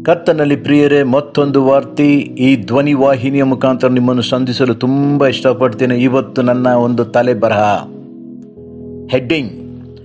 ಕರ್ತನಲ್ಲಿ ಪ್ರಿಯರೇ ಮತ್ತೊಂದು ವಾರ್ತೆ ಈ ಧ್ವನಿ ವಾಹಿನಿಯ ಮುಖಾಂತರ ನಿಮ್ಮನ್ನು ಸಂಧಿಸಲು ತುಂಬ ಇಷ್ಟಪಡ್ತೇನೆ ಇವತ್ತು ನನ್ನ ಒಂದು ತಲೆ ಬರಹ ಹೆಡ್ಡಿಂಗ್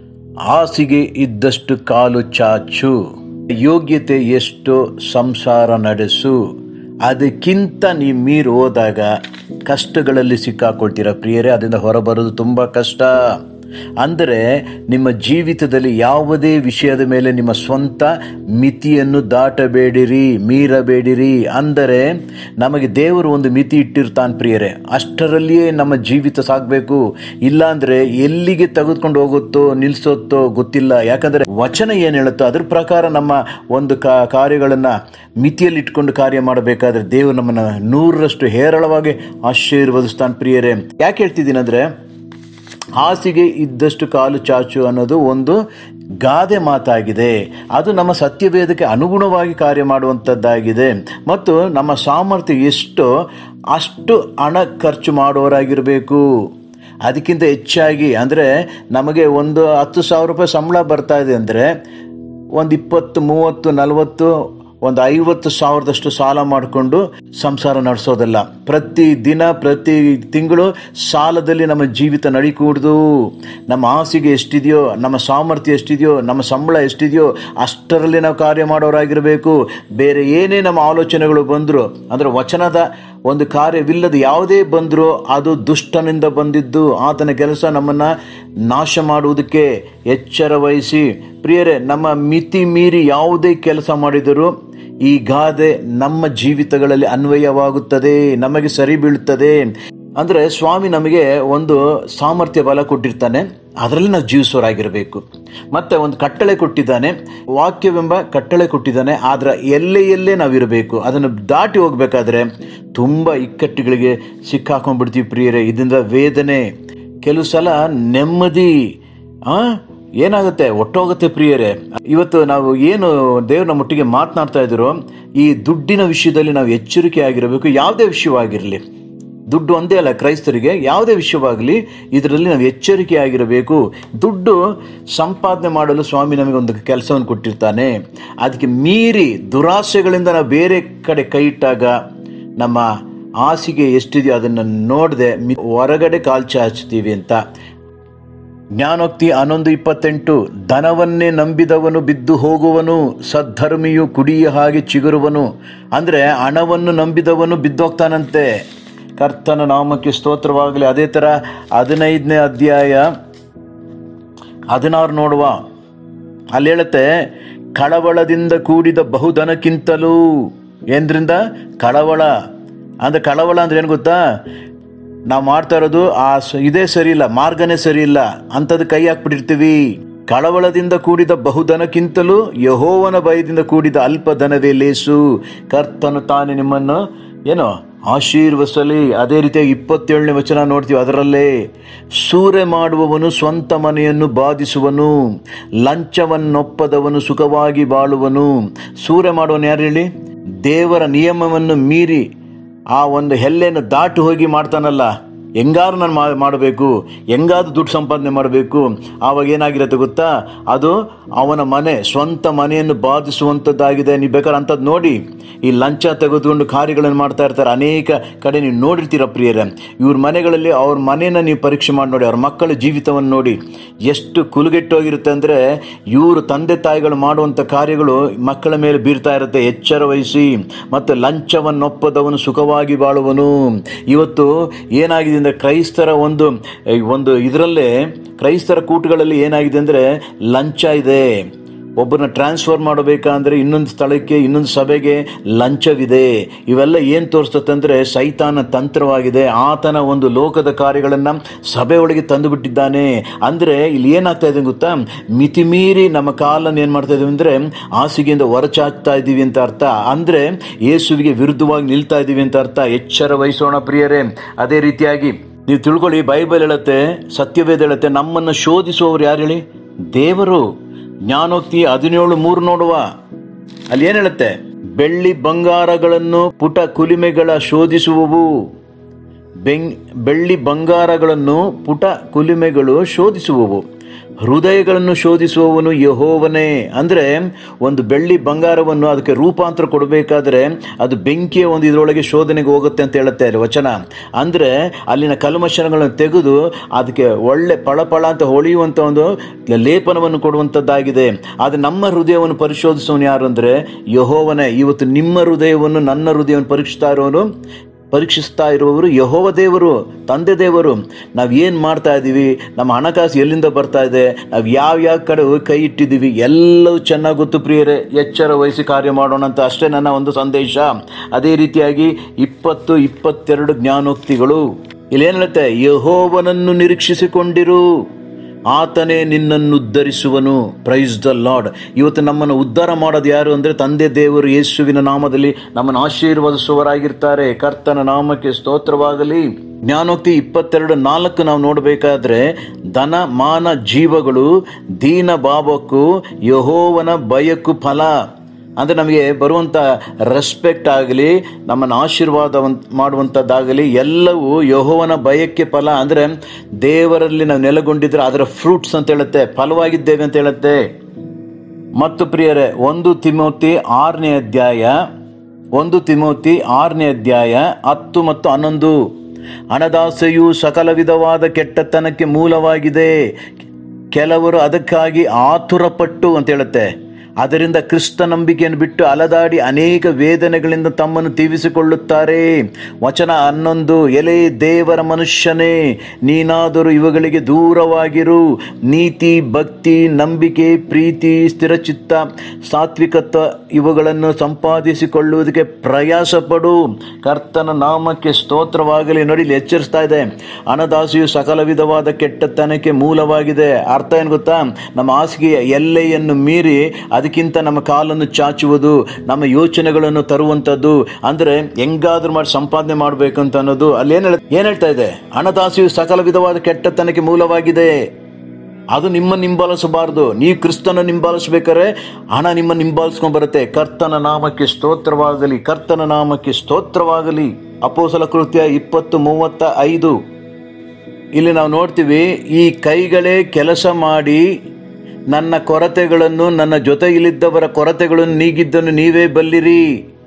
ಹಾಸಿಗೆ ಇದ್ದಷ್ಟು ಕಾಲು ಚಾಚು ಯೋಗ್ಯತೆ ಎಷ್ಟು ಸಂಸಾರ ನಡೆಸು ಅದಕ್ಕಿಂತ ನೀವು ಮೀರಿ ಹೋದಾಗ ಕಷ್ಟಗಳಲ್ಲಿ ಸಿಕ್ಕಾಕೊಳ್ತೀರ ಪ್ರಿಯರೇ ಅದರಿಂದ ಹೊರಬರೋದು ತುಂಬ ಕಷ್ಟ ಅಂದರೆ ನಿಮ್ಮ ಜೀವಿತದಲ್ಲಿ ಯಾವುದೇ ವಿಷಯದ ಮೇಲೆ ನಿಮ್ಮ ಸ್ವಂತ ಮಿತಿಯನ್ನು ದಾಟಬೇಡಿರಿ ಮೀರಬೇಡಿರಿ ಅಂದರೆ ನಮಗೆ ದೇವರು ಒಂದು ಮಿತಿ ಇಟ್ಟಿರ್ತಾನೆ ಪ್ರಿಯರೇ ಅಷ್ಟರಲ್ಲಿಯೇ ನಮ್ಮ ಜೀವಿತ ಸಾಗಬೇಕು ಇಲ್ಲಾಂದರೆ ಎಲ್ಲಿಗೆ ತೆಗೆದುಕೊಂಡು ಹೋಗುತ್ತೋ ನಿಲ್ಲಿಸುತ್ತೋ ಗೊತ್ತಿಲ್ಲ ಯಾಕಂದರೆ ವಚನ ಏನು ಹೇಳುತ್ತೋ ಅದ್ರ ಪ್ರಕಾರ ನಮ್ಮ ಒಂದು ಕಾ ಕಾರ್ಯಗಳನ್ನು ಮಿತಿಯಲ್ಲಿ ಇಟ್ಕೊಂಡು ಕಾರ್ಯ ಮಾಡಬೇಕಾದ್ರೆ ದೇವರು ನಮ್ಮನ್ನು ನೂರರಷ್ಟು ಹೇರಳವಾಗಿ ಆಶೀರ್ವದಿಸ್ತಾನೆ ಪ್ರಿಯರೇ ಯಾಕೆ ಹೇಳ್ತಿದ್ದೀನಿ ಅಂದರೆ ಹಾಸಿಗೆ ಇದ್ದಷ್ಟು ಕಾಲು ಚಾಚು ಅನ್ನೋದು ಒಂದು ಗಾದೆ ಮಾತಾಗಿದೆ ಅದು ನಮ್ಮ ಸತ್ಯವೇದಕ್ಕೆ ಅನುಗುಣವಾಗಿ ಕಾರ್ಯ ಮಾಡುವಂಥದ್ದಾಗಿದೆ ಮತ್ತು ನಮ್ಮ ಸಾಮರ್ಥ್ಯ ಎಷ್ಟೋ ಅಷ್ಟು ಹಣ ಖರ್ಚು ಮಾಡುವವರಾಗಿರಬೇಕು ಅದಕ್ಕಿಂತ ಹೆಚ್ಚಾಗಿ ಅಂದರೆ ನಮಗೆ ಒಂದು ಹತ್ತು ಸಾವಿರ ರೂಪಾಯಿ ಸಂಬಳ ಬರ್ತಾ ಇದೆ ಅಂದರೆ ಒಂದು ಇಪ್ಪತ್ತು ಮೂವತ್ತು ನಲವತ್ತು ಒಂದು ಐವತ್ತು ಸಾವಿರದಷ್ಟು ಸಾಲ ಮಾಡಿಕೊಂಡು ಸಂಸಾರ ನಡೆಸೋದಲ್ಲ ಪ್ರತಿ ದಿನ ಪ್ರತಿ ತಿಂಗಳು ಸಾಲದಲ್ಲಿ ನಮ್ಮ ಜೀವಿತ ನಡಿಕೂಡ್ದು ನಮ್ಮ ಹಾಸಿಗೆ ಎಷ್ಟಿದೆಯೋ ನಮ್ಮ ಸಾಮರ್ಥ್ಯ ಎಷ್ಟಿದೆಯೋ ನಮ್ಮ ಸಂಬಳ ಎಷ್ಟಿದೆಯೋ ಅಷ್ಟರಲ್ಲಿ ನಾವು ಕಾರ್ಯ ಮಾಡೋರಾಗಿರಬೇಕು ಬೇರೆ ಏನೇ ನಮ್ಮ ಆಲೋಚನೆಗಳು ಬಂದರೂ ಅಂದರೆ ವಚನದ ಒಂದು ಕಾರ್ಯವಿಲ್ಲದ ಯಾವುದೇ ಬಂದರೂ ಅದು ದುಷ್ಟನಿಂದ ಬಂದಿದ್ದು ಆತನ ಕೆಲಸ ನಮ್ಮನ್ನು ನಾಶ ಮಾಡುವುದಕ್ಕೆ ಎಚ್ಚರ ವಹಿಸಿ ಪ್ರಿಯರೇ ನಮ್ಮ ಮಿತಿ ಮೀರಿ ಯಾವುದೇ ಕೆಲಸ ಮಾಡಿದರೂ ಈ ಗಾದೆ ನಮ್ಮ ಜೀವಿತಗಳಲ್ಲಿ ಅನ್ವಯವಾಗುತ್ತದೆ ನಮಗೆ ಸರಿ ಬೀಳುತ್ತದೆ ಅಂದರೆ ಸ್ವಾಮಿ ನಮಗೆ ಒಂದು ಸಾಮರ್ಥ್ಯ ಬಲ ಕೊಟ್ಟಿರ್ತಾನೆ ಅದರಲ್ಲಿ ನಾವು ಜೀವಿಸೋರಾಗಿರಬೇಕು ಮತ್ತೆ ಒಂದು ಕಟ್ಟಳೆ ಕೊಟ್ಟಿದ್ದಾನೆ ವಾಕ್ಯವೆಂಬ ಕಟ್ಟಳೆ ಕೊಟ್ಟಿದ್ದಾನೆ ಅದರ ಎಲ್ಲೆಯಲ್ಲೇ ನಾವಿರಬೇಕು ಅದನ್ನು ದಾಟಿ ಹೋಗಬೇಕಾದ್ರೆ ತುಂಬ ಇಕ್ಕಟ್ಟುಗಳಿಗೆ ಸಿಕ್ಕಾಕೊಂಡ್ಬಿಡ್ತೀವಿ ಪ್ರಿಯರೇ ಇದರಿಂದ ವೇದನೆ ಕೆಲವು ಸಲ ನೆಮ್ಮದಿ ಆ ಏನಾಗುತ್ತೆ ಒಟ್ಟೋಗುತ್ತೆ ಪ್ರಿಯರೇ ಇವತ್ತು ನಾವು ಏನು ದೇವ್ರ ನಮ್ಮೊಟ್ಟಿಗೆ ಮಾತನಾಡ್ತಾ ಇದ್ರು ಈ ದುಡ್ಡಿನ ವಿಷಯದಲ್ಲಿ ನಾವು ಎಚ್ಚರಿಕೆ ಆಗಿರಬೇಕು ಯಾವುದೇ ವಿಷಯವಾಗಿರಲಿ ದುಡ್ಡು ಒಂದೇ ಅಲ್ಲ ಕ್ರೈಸ್ತರಿಗೆ ಯಾವುದೇ ವಿಷಯವಾಗಲಿ ಇದರಲ್ಲಿ ನಾವು ಎಚ್ಚರಿಕೆ ಆಗಿರಬೇಕು ದುಡ್ಡು ಸಂಪಾದನೆ ಮಾಡಲು ಸ್ವಾಮಿ ನಮಗೆ ಒಂದು ಕೆಲಸವನ್ನು ಕೊಟ್ಟಿರ್ತಾನೆ ಅದಕ್ಕೆ ಮೀರಿ ದುರಾಸೆಗಳಿಂದ ನಾವು ಬೇರೆ ಕಡೆ ಕೈ ಇಟ್ಟಾಗ ನಮ್ಮ ಹಾಸಿಗೆ ಎಷ್ಟಿದೆಯೋ ಅದನ್ನು ನೋಡದೆ ಹೊರಗಡೆ ಕಾಲ್ಚಿ ಹಚ್ತೀವಿ ಅಂತ ಜ್ಞಾನೋಕ್ತಿ ಹನ್ನೊಂದು ಇಪ್ಪತ್ತೆಂಟು ಧನವನ್ನೇ ನಂಬಿದವನು ಬಿದ್ದು ಹೋಗುವನು ಸದ್ಧರ್ಮಿಯು ಕುಡಿಯ ಹಾಗೆ ಚಿಗುರುವನು ಅಂದರೆ ಹಣವನ್ನು ನಂಬಿದವನು ಬಿದ್ದೋಗ್ತಾನಂತೆ ಕರ್ತನ ನಾಮಕ್ಕೆ ಸ್ತೋತ್ರವಾಗಲಿ ಅದೇ ಥರ ಹದಿನೈದನೇ ಅಧ್ಯಾಯ ಹದಿನಾರು ನೋಡುವ ಅಲ್ಲಿ ಹೇಳುತ್ತೆ ಕಳವಳದಿಂದ ಕೂಡಿದ ಬಹುಧನಕ್ಕಿಂತಲೂ ಏನ್ರಿಂದ ಕಳವಳ ಅಂದರೆ ಕಳವಳ ಅಂದ್ರೆ ಏನು ಗೊತ್ತಾ ನಾವು ಮಾಡ್ತಾ ಇರೋದು ಆ ಸ- ಇದೇ ಸರಿ ಇಲ್ಲ ಮಾರ್ಗನೇ ಸರಿ ಇಲ್ಲ ಅಂಥದ್ದು ಕೈ ಹಾಕ್ಬಿಟ್ಟಿರ್ತೀವಿ ಕಳವಳದಿಂದ ಕೂಡಿದ ಬಹುಧನಕ್ಕಿಂತಲೂ ಯಹೋವನ ಭಯದಿಂದ ಕೂಡಿದ ಅಲ್ಪ ಧನವೇ ಲೇಸು ಕರ್ತನು ತಾನೇ ನಿಮ್ಮನ್ನು ಏನು ಆಶೀರ್ವಸಲಿ ಅದೇ ರೀತಿಯಾಗಿ ಇಪ್ಪತ್ತೇಳನೇ ವಚನ ನೋಡ್ತೀವಿ ಅದರಲ್ಲೇ ಸೂರೆ ಮಾಡುವವನು ಸ್ವಂತ ಮನೆಯನ್ನು ಬಾಧಿಸುವನು ಲಂಚವನ್ನೊಪ್ಪದವನು ಸುಖವಾಗಿ ಬಾಳುವನು ಸೂರೆ ಮಾಡುವನು ಯಾರು ಹೇಳಿ ದೇವರ ನಿಯಮವನ್ನು ಮೀರಿ ಆ ಒಂದು ಹೆಲ್ಲೆಯನ್ನು ದಾಟಿ ಹೋಗಿ ಮಾಡ್ತಾನಲ್ಲ ಹೆಂಗಾರು ನಾನು ಮಾ- ಮಾಡಬೇಕು ಹೆಂಗಾದ್ರೂ ದುಡ್ಡು ಸಂಪಾದನೆ ಮಾಡಬೇಕು ಆವಾಗ ಏನಾಗಿರುತ್ತೆ ಗೊತ್ತಾ ಅದು ಅವನ ಮನೆ ಸ್ವಂತ ಮನೆಯನ್ನು ಬಾಧಿಸುವಂಥದ್ದಾಗಿದೆ ನೀವು ಬೇಕಾದ್ರೆ ಅಂಥದ್ದು ನೋಡಿ ಈ ಲಂಚ ತೆಗೆದುಕೊಂಡು ಕಾರ್ಯಗಳನ್ನು ಮಾಡ್ತಾ ಇರ್ತಾರೆ ಅನೇಕ ಕಡೆ ನೀವು ನೋಡಿರ್ತೀರ ಪ್ರಿಯರೇ ಇವ್ರ ಮನೆಗಳಲ್ಲಿ ಅವ್ರ ಮನೆಯನ್ನು ನೀವು ಪರೀಕ್ಷೆ ಮಾಡಿ ನೋಡಿ ಅವ್ರ ಮಕ್ಕಳ ಜೀವಿತವನ್ನು ನೋಡಿ ಎಷ್ಟು ಕುಲುಗೆಟ್ಟೋಗಿರುತ್ತೆ ಅಂದರೆ ಇವರು ತಂದೆ ತಾಯಿಗಳು ಮಾಡುವಂಥ ಕಾರ್ಯಗಳು ಮಕ್ಕಳ ಮೇಲೆ ಬೀರ್ತಾ ಇರುತ್ತೆ ಎಚ್ಚರ ವಹಿಸಿ ಮತ್ತು ಲಂಚವನ್ನೊಪ್ಪದವನು ಸುಖವಾಗಿ ಬಾಳುವನು ಇವತ್ತು ಏನಾಗಿದೆ ಅಂದರೆ ಕ್ರೈಸ್ತರ ಒಂದು ಒಂದು ಇದರಲ್ಲೇ ಕ್ರೈಸ್ತರ ಕೂಟಗಳಲ್ಲಿ ಏನಾಗಿದೆ ಅಂದರೆ ಲಂಚ ಇದೆ ಒಬ್ಬರನ್ನ ಟ್ರಾನ್ಸ್ಫರ್ ಮಾಡಬೇಕಂದ್ರೆ ಇನ್ನೊಂದು ಸ್ಥಳಕ್ಕೆ ಇನ್ನೊಂದು ಸಭೆಗೆ ಲಂಚವಿದೆ ಇವೆಲ್ಲ ಏನು ತೋರಿಸ್ತದೆ ಅಂದರೆ ಸೈತಾನ ತಂತ್ರವಾಗಿದೆ ಆತನ ಒಂದು ಲೋಕದ ಕಾರ್ಯಗಳನ್ನು ಸಭೆ ಒಳಗೆ ತಂದು ಬಿಟ್ಟಿದ್ದಾನೆ ಅಂದರೆ ಇಲ್ಲಿ ಏನಾಗ್ತಾ ಇದೆ ಗೊತ್ತಾ ಮಿತಿಮೀರಿ ನಮ್ಮ ಕಾಲನ್ನು ಏನು ಮಾಡ್ತಾ ಇದೀವಿ ಅಂದರೆ ಹಾಸಿಗೆಯಿಂದ ಹೊರಚಾಚ್ತಾ ಇದ್ದೀವಿ ಅಂತ ಅರ್ಥ ಅಂದರೆ ಯೇಸುವಿಗೆ ವಿರುದ್ಧವಾಗಿ ನಿಲ್ತಾ ಇದ್ದೀವಿ ಅಂತ ಅರ್ಥ ಎಚ್ಚರ ವಹಿಸೋಣ ಪ್ರಿಯರೇ ಅದೇ ರೀತಿಯಾಗಿ ನೀವು ತಿಳ್ಕೊಳ್ಳಿ ಬೈಬಲ್ ಹೇಳುತ್ತೆ ಸತ್ಯವೇದ ಹೇಳುತ್ತೆ ನಮ್ಮನ್ನು ಶೋಧಿಸುವವರು ಯಾರು ಹೇಳಿ ದೇವರು ಜ್ಞಾನೋಕ್ತಿ ಹದಿನೇಳು ಮೂರು ನೋಡುವ ಅಲ್ಲಿ ಏನ್ ಹೇಳುತ್ತೆ ಬೆಳ್ಳಿ ಬಂಗಾರಗಳನ್ನು ಪುಟ ಕುಲಿಮೆಗಳ ಶೋಧಿಸುವವು ಬೆಂಗ್ ಬೆಳ್ಳಿ ಬಂಗಾರಗಳನ್ನು ಪುಟ ಕುಲಿಮೆಗಳು ಶೋಧಿಸುವವು ಹೃದಯಗಳನ್ನು ಶೋಧಿಸುವವನು ಯಹೋವನೇ ಅಂದರೆ ಒಂದು ಬೆಳ್ಳಿ ಬಂಗಾರವನ್ನು ಅದಕ್ಕೆ ರೂಪಾಂತರ ಕೊಡಬೇಕಾದ್ರೆ ಅದು ಬೆಂಕಿಯ ಒಂದು ಇದರೊಳಗೆ ಶೋಧನೆಗೆ ಹೋಗುತ್ತೆ ಅಂತ ಹೇಳುತ್ತೆ ಅಲ್ಲಿ ವಚನ ಅಂದರೆ ಅಲ್ಲಿನ ಕಲ್ಮಶಗಳನ್ನು ತೆಗೆದು ಅದಕ್ಕೆ ಒಳ್ಳೆ ಪಳಪಳ ಅಂತ ಹೊಳೆಯುವಂಥ ಒಂದು ಲೇಪನವನ್ನು ಕೊಡುವಂಥದ್ದಾಗಿದೆ ಆದರೆ ನಮ್ಮ ಹೃದಯವನ್ನು ಪರಿಶೋಧಿಸುವನು ಯಾರು ಅಂದರೆ ಯಹೋವನೇ ಇವತ್ತು ನಿಮ್ಮ ಹೃದಯವನ್ನು ನನ್ನ ಹೃದಯವನ್ನು ಪರೀಕ್ಷಿಸ್ತಾ ಇರೋನು ಪರೀಕ್ಷಿಸ್ತಾ ಇರುವವರು ಯಹೋವ ದೇವರು ತಂದೆ ದೇವರು ನಾವು ಏನು ಮಾಡ್ತಾ ಇದ್ದೀವಿ ನಮ್ಮ ಹಣಕಾಸು ಎಲ್ಲಿಂದ ಬರ್ತಾ ಇದೆ ನಾವು ಯಾವ ಯಾವ ಕಡೆ ಹೋಗಿ ಕೈ ಇಟ್ಟಿದ್ದೀವಿ ಎಲ್ಲವೂ ಚೆನ್ನಾಗಿ ಗೊತ್ತು ಪ್ರಿಯರೇ ಎಚ್ಚರ ವಹಿಸಿ ಕಾರ್ಯ ಮಾಡೋಣ ಅಂತ ಅಷ್ಟೇ ನನ್ನ ಒಂದು ಸಂದೇಶ ಅದೇ ರೀತಿಯಾಗಿ ಇಪ್ಪತ್ತು ಇಪ್ಪತ್ತೆರಡು ಜ್ಞಾನೋಕ್ತಿಗಳು ಇಲ್ಲೇನು ಹೇಳುತ್ತೆ ಯಹೋವನನ್ನು ನಿರೀಕ್ಷಿಸಿಕೊಂಡಿರು ಆತನೇ ನಿನ್ನನ್ನು ಉದ್ಧರಿಸುವನು ಪ್ರೈಸ್ ದ ಲಾರ್ಡ್ ಇವತ್ತು ನಮ್ಮನ್ನು ಉದ್ಧಾರ ಮಾಡೋದು ಯಾರು ಅಂದರೆ ತಂದೆ ದೇವರು ಯೇಸುವಿನ ನಾಮದಲ್ಲಿ ನಮ್ಮನ್ನು ಆಶೀರ್ವದಿಸುವರಾಗಿರ್ತಾರೆ ಕರ್ತನ ನಾಮಕ್ಕೆ ಸ್ತೋತ್ರವಾಗಲಿ ಜ್ಞಾನೋಕ್ತಿ ಇಪ್ಪತ್ತೆರಡು ನಾಲ್ಕು ನಾವು ನೋಡಬೇಕಾದ್ರೆ ಧನ ಮಾನ ಜೀವಗಳು ದೀನ ಭಾವಕ್ಕೂ ಯಹೋವನ ಭಯಕ್ಕೂ ಫಲ ಅಂದರೆ ನಮಗೆ ಬರುವಂಥ ರೆಸ್ಪೆಕ್ಟ್ ಆಗಲಿ ನಮ್ಮನ್ನು ಆಶೀರ್ವಾದ ಮಾಡುವಂಥದ್ದಾಗಲಿ ಎಲ್ಲವೂ ಯಹೋವನ ಭಯಕ್ಕೆ ಫಲ ಅಂದರೆ ದೇವರಲ್ಲಿ ನಾವು ನೆಲೆಗೊಂಡಿದ್ರೆ ಅದರ ಫ್ರೂಟ್ಸ್ ಅಂತ ಹೇಳುತ್ತೆ ಫಲವಾಗಿದ್ದೇವೆ ಅಂತ ಹೇಳುತ್ತೆ ಮತ್ತು ಪ್ರಿಯರೇ ಒಂದು ತಿಮೋತಿ ಆರನೇ ಅಧ್ಯಾಯ ಒಂದು ತಿಮೋತಿ ಆರನೇ ಅಧ್ಯಾಯ ಹತ್ತು ಮತ್ತು ಹನ್ನೊಂದು ಹಣದಾಸೆಯು ಸಕಲ ವಿಧವಾದ ಕೆಟ್ಟತನಕ್ಕೆ ಮೂಲವಾಗಿದೆ ಕೆಲವರು ಅದಕ್ಕಾಗಿ ಆತುರಪಟ್ಟು ಅಂತ ಹೇಳುತ್ತೆ ಅದರಿಂದ ಕ್ರಿಸ್ತ ನಂಬಿಕೆಯನ್ನು ಬಿಟ್ಟು ಅಲದಾಡಿ ಅನೇಕ ವೇದನೆಗಳಿಂದ ತಮ್ಮನ್ನು ತೀವಿಸಿಕೊಳ್ಳುತ್ತಾರೆ ವಚನ ಹನ್ನೊಂದು ಎಲೆ ದೇವರ ಮನುಷ್ಯನೇ ನೀನಾದರೂ ಇವುಗಳಿಗೆ ದೂರವಾಗಿರು ನೀತಿ ಭಕ್ತಿ ನಂಬಿಕೆ ಪ್ರೀತಿ ಸ್ಥಿರಚಿತ್ತ ಸಾತ್ವಿಕತ್ವ ಇವುಗಳನ್ನು ಸಂಪಾದಿಸಿಕೊಳ್ಳುವುದಕ್ಕೆ ಪ್ರಯಾಸ ಪಡು ಕರ್ತನ ನಾಮಕ್ಕೆ ಸ್ತೋತ್ರವಾಗಲಿ ನೋಡಿ ಇಲ್ಲಿ ಎಚ್ಚರಿಸ್ತಾ ಇದೆ ಹಣದಾಸೆಯು ಸಕಲ ವಿಧವಾದ ಕೆಟ್ಟತನಕ್ಕೆ ಮೂಲವಾಗಿದೆ ಅರ್ಥ ಏನು ಗೊತ್ತಾ ನಮ್ಮ ಹಾಸಿಗೆಯ ಎಲ್ಲೆಯನ್ನು ಮೀರಿ ಅದಕ್ಕಿಂತ ನಮ್ಮ ಕಾಲನ್ನು ಚಾಚುವುದು ನಮ್ಮ ಯೋಚನೆಗಳನ್ನು ತರುವಂಥದ್ದು ಅಂದರೆ ಹೆಂಗಾದ್ರೂ ಮಾಡಿ ಸಂಪಾದನೆ ಮಾಡಬೇಕು ಅಂತ ಅನ್ನೋದು ಅಲ್ಲಿ ಏನು ಹೇಳ ಏನು ಹೇಳ್ತಾ ಇದೆ ಹಣದಾಸೆಯು ಸಕಲ ವಿಧವಾದ ಕೆಟ್ಟತನಕ್ಕೆ ಮೂಲವಾಗಿದೆ ಅದು ನಿಮ್ಮನ್ನು ಹಿಂಬಾಲಿಸಬಾರದು ನೀವು ಕ್ರಿಸ್ತನ ಹಿಂಬಾಲಿಸ್ಬೇಕಾದ್ರೆ ಹಣ ನಿಮ್ಮನ್ನು ಹಿಂಬಾಲಿಸ್ಕೊಂಡ್ ಬರುತ್ತೆ ಕರ್ತನ ನಾಮಕ್ಕೆ ಸ್ತೋತ್ರವಾಗಲಿ ಕರ್ತನ ನಾಮಕ್ಕೆ ಸ್ತೋತ್ರವಾಗಲಿ ಅಪೋಸಲ ಕೃತ್ಯ ಇಪ್ಪತ್ತು ಮೂವತ್ತ ಐದು ಇಲ್ಲಿ ನಾವು ನೋಡ್ತೀವಿ ಈ ಕೈಗಳೇ ಕೆಲಸ ಮಾಡಿ ನನ್ನ ಕೊರತೆಗಳನ್ನು ನನ್ನ ಜೊತೆಯಲ್ಲಿದ್ದವರ ಕೊರತೆಗಳನ್ನು ನೀಗಿದ್ದನ್ನು ನೀವೇ ಬಲ್ಲಿರಿ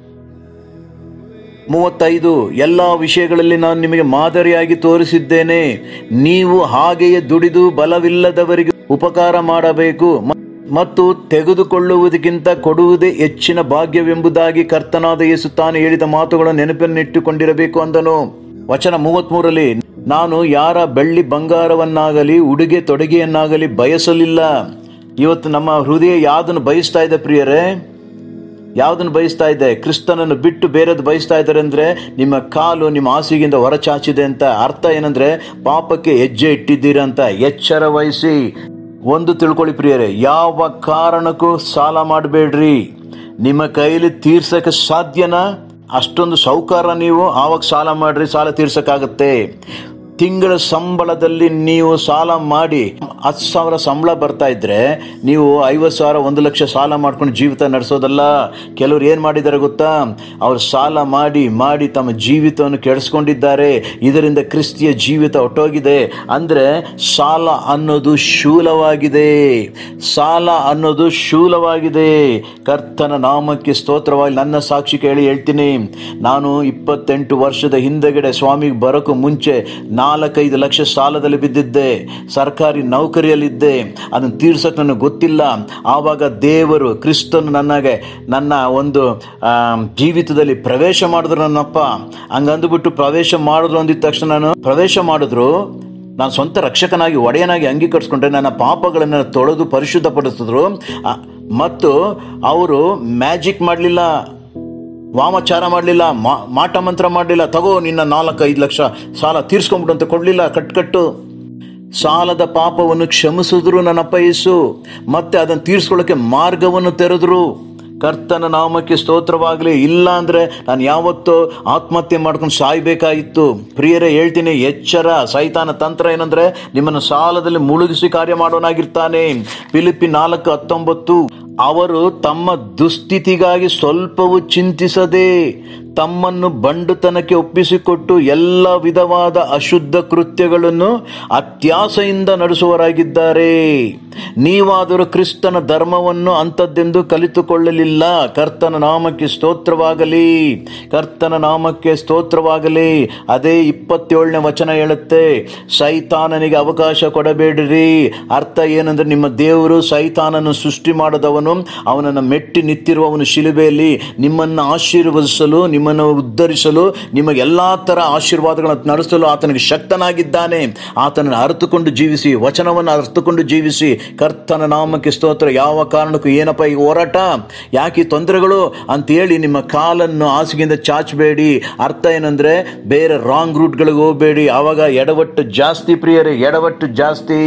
ಮೂವತ್ತೈದು ಎಲ್ಲ ವಿಷಯಗಳಲ್ಲಿ ನಾನು ನಿಮಗೆ ಮಾದರಿಯಾಗಿ ತೋರಿಸಿದ್ದೇನೆ ನೀವು ಹಾಗೆಯೇ ದುಡಿದು ಬಲವಿಲ್ಲದವರಿಗೆ ಉಪಕಾರ ಮಾಡಬೇಕು ಮ- ಮತ್ತು ತೆಗೆದುಕೊಳ್ಳುವುದಕ್ಕಿಂತ ಕೊಡುವುದೇ ಹೆಚ್ಚಿನ ಭಾಗ್ಯವೆಂಬುದಾಗಿ ಕರ್ತನಾದ ಯೇಸು ತಾನು ಹೇಳಿದ ಮಾತುಗಳನ್ನು ನೆನಪಿನಲ್ಲಿಟ್ಟುಕೊಂಡಿರಬೇಕು ಅಂದನು ವಚನ ಮೂವತ್ಮೂರರಲ್ಲಿ ನಾನು ಯಾರ ಬೆಳ್ಳಿ ಬಂಗಾರವನ್ನಾಗಲಿ ಉಡುಗೆ ತೊಡುಗೆಯನ್ನಾಗಲಿ ಬಯಸಲಿಲ್ಲ ಇವತ್ತು ನಮ್ಮ ಹೃದಯ ಯಾವುದನ್ನು ಬಯಸ್ತಾ ಇದೆ ಪ್ರಿಯರೇ ಯಾವುದನ್ನು ಬಯಸ್ತಾ ಇದೆ ಕ್ರಿಸ್ತನನ್ನು ಬಿಟ್ಟು ಬೇರೆದು ಬಯಸ್ತಾ ಇದ್ದಾರೆ ಅಂದ್ರೆ ನಿಮ್ಮ ಕಾಲು ನಿಮ್ಮ ಹಾಸಿಗೆಯಿಂದ ಹೊರಚಾಚಿದೆ ಅಂತ ಅರ್ಥ ಏನಂದ್ರೆ ಪಾಪಕ್ಕೆ ಹೆಜ್ಜೆ ಇಟ್ಟಿದ್ದೀರಾ ಅಂತ ಎಚ್ಚರ ವಹಿಸಿ ಒಂದು ತಿಳ್ಕೊಳ್ಳಿ ಪ್ರಿಯರೇ ಯಾವ ಕಾರಣಕ್ಕೂ ಸಾಲ ಮಾಡಬೇಡ್ರಿ ನಿಮ್ಮ ಕೈಲಿ ತೀರ್ಸಕ್ಕೆ ಸಾಧ್ಯನಾ ಅಷ್ಟೊಂದು ಸೌಕಾರ ನೀವು ಆವಾಗ ಸಾಲ ಮಾಡ್ರಿ ಸಾಲ ತೀರ್ಸಕ್ಕಾಗತ್ತೆ ತಿಂಗಳ ಸಂಬಳದಲ್ಲಿ ನೀವು ಸಾಲ ಮಾಡಿ ಹತ್ತು ಸಾವಿರ ಸಂಬಳ ಬರ್ತಾ ಇದ್ರೆ ನೀವು ಐವತ್ತು ಸಾವಿರ ಒಂದು ಲಕ್ಷ ಸಾಲ ಮಾಡ್ಕೊಂಡು ಜೀವಿತ ನಡೆಸೋದಲ್ಲ ಕೆಲವ್ರು ಏನು ಮಾಡಿದ್ದಾರೆ ಗೊತ್ತಾ ಅವ್ರು ಸಾಲ ಮಾಡಿ ಮಾಡಿ ತಮ್ಮ ಜೀವಿತವನ್ನು ಕೆಡಿಸ್ಕೊಂಡಿದ್ದಾರೆ ಇದರಿಂದ ಕ್ರಿಸ್ತಿಯ ಜೀವಿತ ಹೊಟ್ಟೋಗಿದೆ ಅಂದರೆ ಸಾಲ ಅನ್ನೋದು ಶೂಲವಾಗಿದೆ ಸಾಲ ಅನ್ನೋದು ಶೂಲವಾಗಿದೆ ಕರ್ತನ ನಾಮಕ್ಕೆ ಸ್ತೋತ್ರವಾಗಿ ನನ್ನ ಸಾಕ್ಷಿ ಕೇಳಿ ಹೇಳ್ತೀನಿ ನಾನು ಇಪ್ಪತ್ತೆಂಟು ವರ್ಷದ ಹಿಂದೆಗಡೆ ಸ್ವಾಮಿಗೆ ಬರೋಕ್ಕೂ ಮುಂಚೆ ನಾಲ್ಕೈದು ಲಕ್ಷ ಸಾಲದಲ್ಲಿ ಬಿದ್ದಿದ್ದೆ ಸರ್ಕಾರಿ ನೌಕರಿಯಲ್ಲಿದ್ದೆ ಅದನ್ನು ತೀರ್ಸಕ್ಕೆ ನನಗೆ ಗೊತ್ತಿಲ್ಲ ಆವಾಗ ದೇವರು ಕ್ರಿಸ್ತನು ನನಗೆ ನನ್ನ ಒಂದು ಆ, ಜೀವಿತದಲ್ಲಿ ಪ್ರವೇಶ ಮಾಡಿದ್ರು ನನ್ನಪ್ಪ ಹಂಗಂದುಬಿಟ್ಟು ಪ್ರವೇಶ ಮಾಡಿದ್ರು ಅಂದಿದ ತಕ್ಷಣ ನಾನು ಪ್ರವೇಶ ಮಾಡಿದ್ರು ನಾನು ಸ್ವಂತ ರಕ್ಷಕನಾಗಿ ಒಡೆಯನಾಗಿ ಅಂಗೀಕರಿಸ್ಕೊಂಡ್ರೆ ನನ್ನ ಪಾಪಗಳನ್ನು ತೊಳೆದು ಪರಿಶುದ್ಧಪಡಿಸಿದ್ರು ಆ, ಮತ್ತು ಅವರು ಮ್ಯಾಜಿಕ್ ಮಾಡಲಿಲ್ಲ ವಾಮಚಾರ ಮಾಡಲಿಲ್ಲ ಮಾಟ ಮಂತ್ರ ಮಾಡಲಿಲ್ಲ ತಗೋ ನಿನ್ನ ನಾಲ್ಕು ಐದು ಲಕ್ಷ ಸಾಲ ತೀರ್ಸ್ಕೊಂಬಿಡು ಅಂತ ಕೊಡಲಿಲ್ಲ ಕಟ್ಕಟ್ಟು ಸಾಲದ ಪಾಪವನ್ನು ಕ್ಷಮಿಸಿದ್ರು ನನ್ನಪ್ಪ ಯೇಸು ಮತ್ತೆ ಅದನ್ನು ತೀರ್ಸ್ಕೊಳ್ಳೋಕ್ಕೆ ಮಾರ್ಗವನ್ನು ತೆರೆದ್ರು ಕರ್ತನ ನಾಮಕ್ಕೆ ಸ್ತೋತ್ರವಾಗಲಿ ಇಲ್ಲ ಅಂದರೆ ನಾನು ಯಾವತ್ತೋ ಆತ್ಮಹತ್ಯೆ ಮಾಡ್ಕೊಂಡು ಸಾಯ್ಬೇಕಾಗಿತ್ತು ಪ್ರಿಯರೇ ಹೇಳ್ತೀನಿ ಎಚ್ಚರ ಸೈತಾನ ತಂತ್ರ ಏನಂದ್ರೆ ನಿಮ್ಮನ್ನು ಸಾಲದಲ್ಲಿ ಮುಳುಗಿಸಿ ಕಾರ್ಯ ಮಾಡೋನಾಗಿರ್ತಾನೆ ಫಿಲಿಪಿ ನಾಲ್ಕು ಹತ್ತೊಂಬತ್ತು ಅವರು ತಮ್ಮ ದುಸ್ಥಿತಿಗಾಗಿ ಸ್ವಲ್ಪವೂ ಚಿಂತಿಸದೆ ತಮ್ಮನ್ನು ಬಂಡುತನಕ್ಕೆ ಒಪ್ಪಿಸಿಕೊಟ್ಟು ಎಲ್ಲ ವಿಧವಾದ ಅಶುದ್ಧ ಕೃತ್ಯಗಳನ್ನು ಅತ್ಯಾಸೆಯಿಂದ ನಡೆಸುವರಾಗಿದ್ದಾರೆ ನೀವಾದರೂ ಕ್ರಿಸ್ತನ ಧರ್ಮವನ್ನು ಅಂಥದ್ದೆಂದು ಕಲಿತುಕೊಳ್ಳಲಿಲ್ಲ ಕರ್ತನ ನಾಮಕ್ಕೆ ಸ್ತೋತ್ರವಾಗಲಿ ಕರ್ತನ ನಾಮಕ್ಕೆ ಸ್ತೋತ್ರವಾಗಲಿ ಅದೇ ಇಪ್ಪತ್ತೇಳನೇ ವಚನ ಹೇಳುತ್ತೆ ಸೈತಾನನಿಗೆ ಅವಕಾಶ ಕೊಡಬೇಡಿರಿ ಅರ್ಥ ಏನಂದ್ರೆ ನಿಮ್ಮ ದೇವರು ಸೈತಾನನ್ನು ಸೃಷ್ಟಿ ಮಾಡದವನು ಅವನನ್ನು ಮೆಟ್ಟಿ ನಿಂತಿರುವವನು ಶಿಲುಬೆಯಲ್ಲಿ ನಿಮ್ಮನ್ನು ಆಶೀರ್ವದಿಸಲು ನಿಮ್ಮನ್ನು ಉದ್ಧರಿಸಲು ನಿಮಗೆ ಎಲ್ಲಾ ತರ ಆಶೀರ್ವಾದಗಳನ್ನು ನಡೆಸಲು ಆತನಿಗೆ ಶಕ್ತನಾಗಿದ್ದಾನೆ ಆತನನ್ನು ಅರ್ಥಕೊಂಡು ಜೀವಿಸಿ ವಚನವನ್ನು ಅರ್ಥಕೊಂಡು ಜೀವಿಸಿ ಕರ್ತನ ನಾಮಕ್ಕೆ ಸ್ತೋತ್ರ ಯಾವ ಕಾರಣಕ್ಕೂ ಏನಪ್ಪ ಈ ಹೋರಾಟ ಯಾಕೆ ಈ ತೊಂದರೆಗಳು ಅಂತೇಳಿ ನಿಮ್ಮ ಕಾಲನ್ನು ಹಾಸಿಗೆಯಿಂದ ಚಾಚಬೇಡಿ ಅರ್ಥ ಏನಂದ್ರೆ ಬೇರೆ ರಾಂಗ್ ರೂಟ್ಗಳಿಗೆ ಹೋಗಬೇಡಿ ಆವಾಗ ಎಡವಟ್ಟು ಜಾಸ್ತಿ ಪ್ರಿಯರೇ ಎಡವಟ್ಟು ಜಾಸ್ತಿ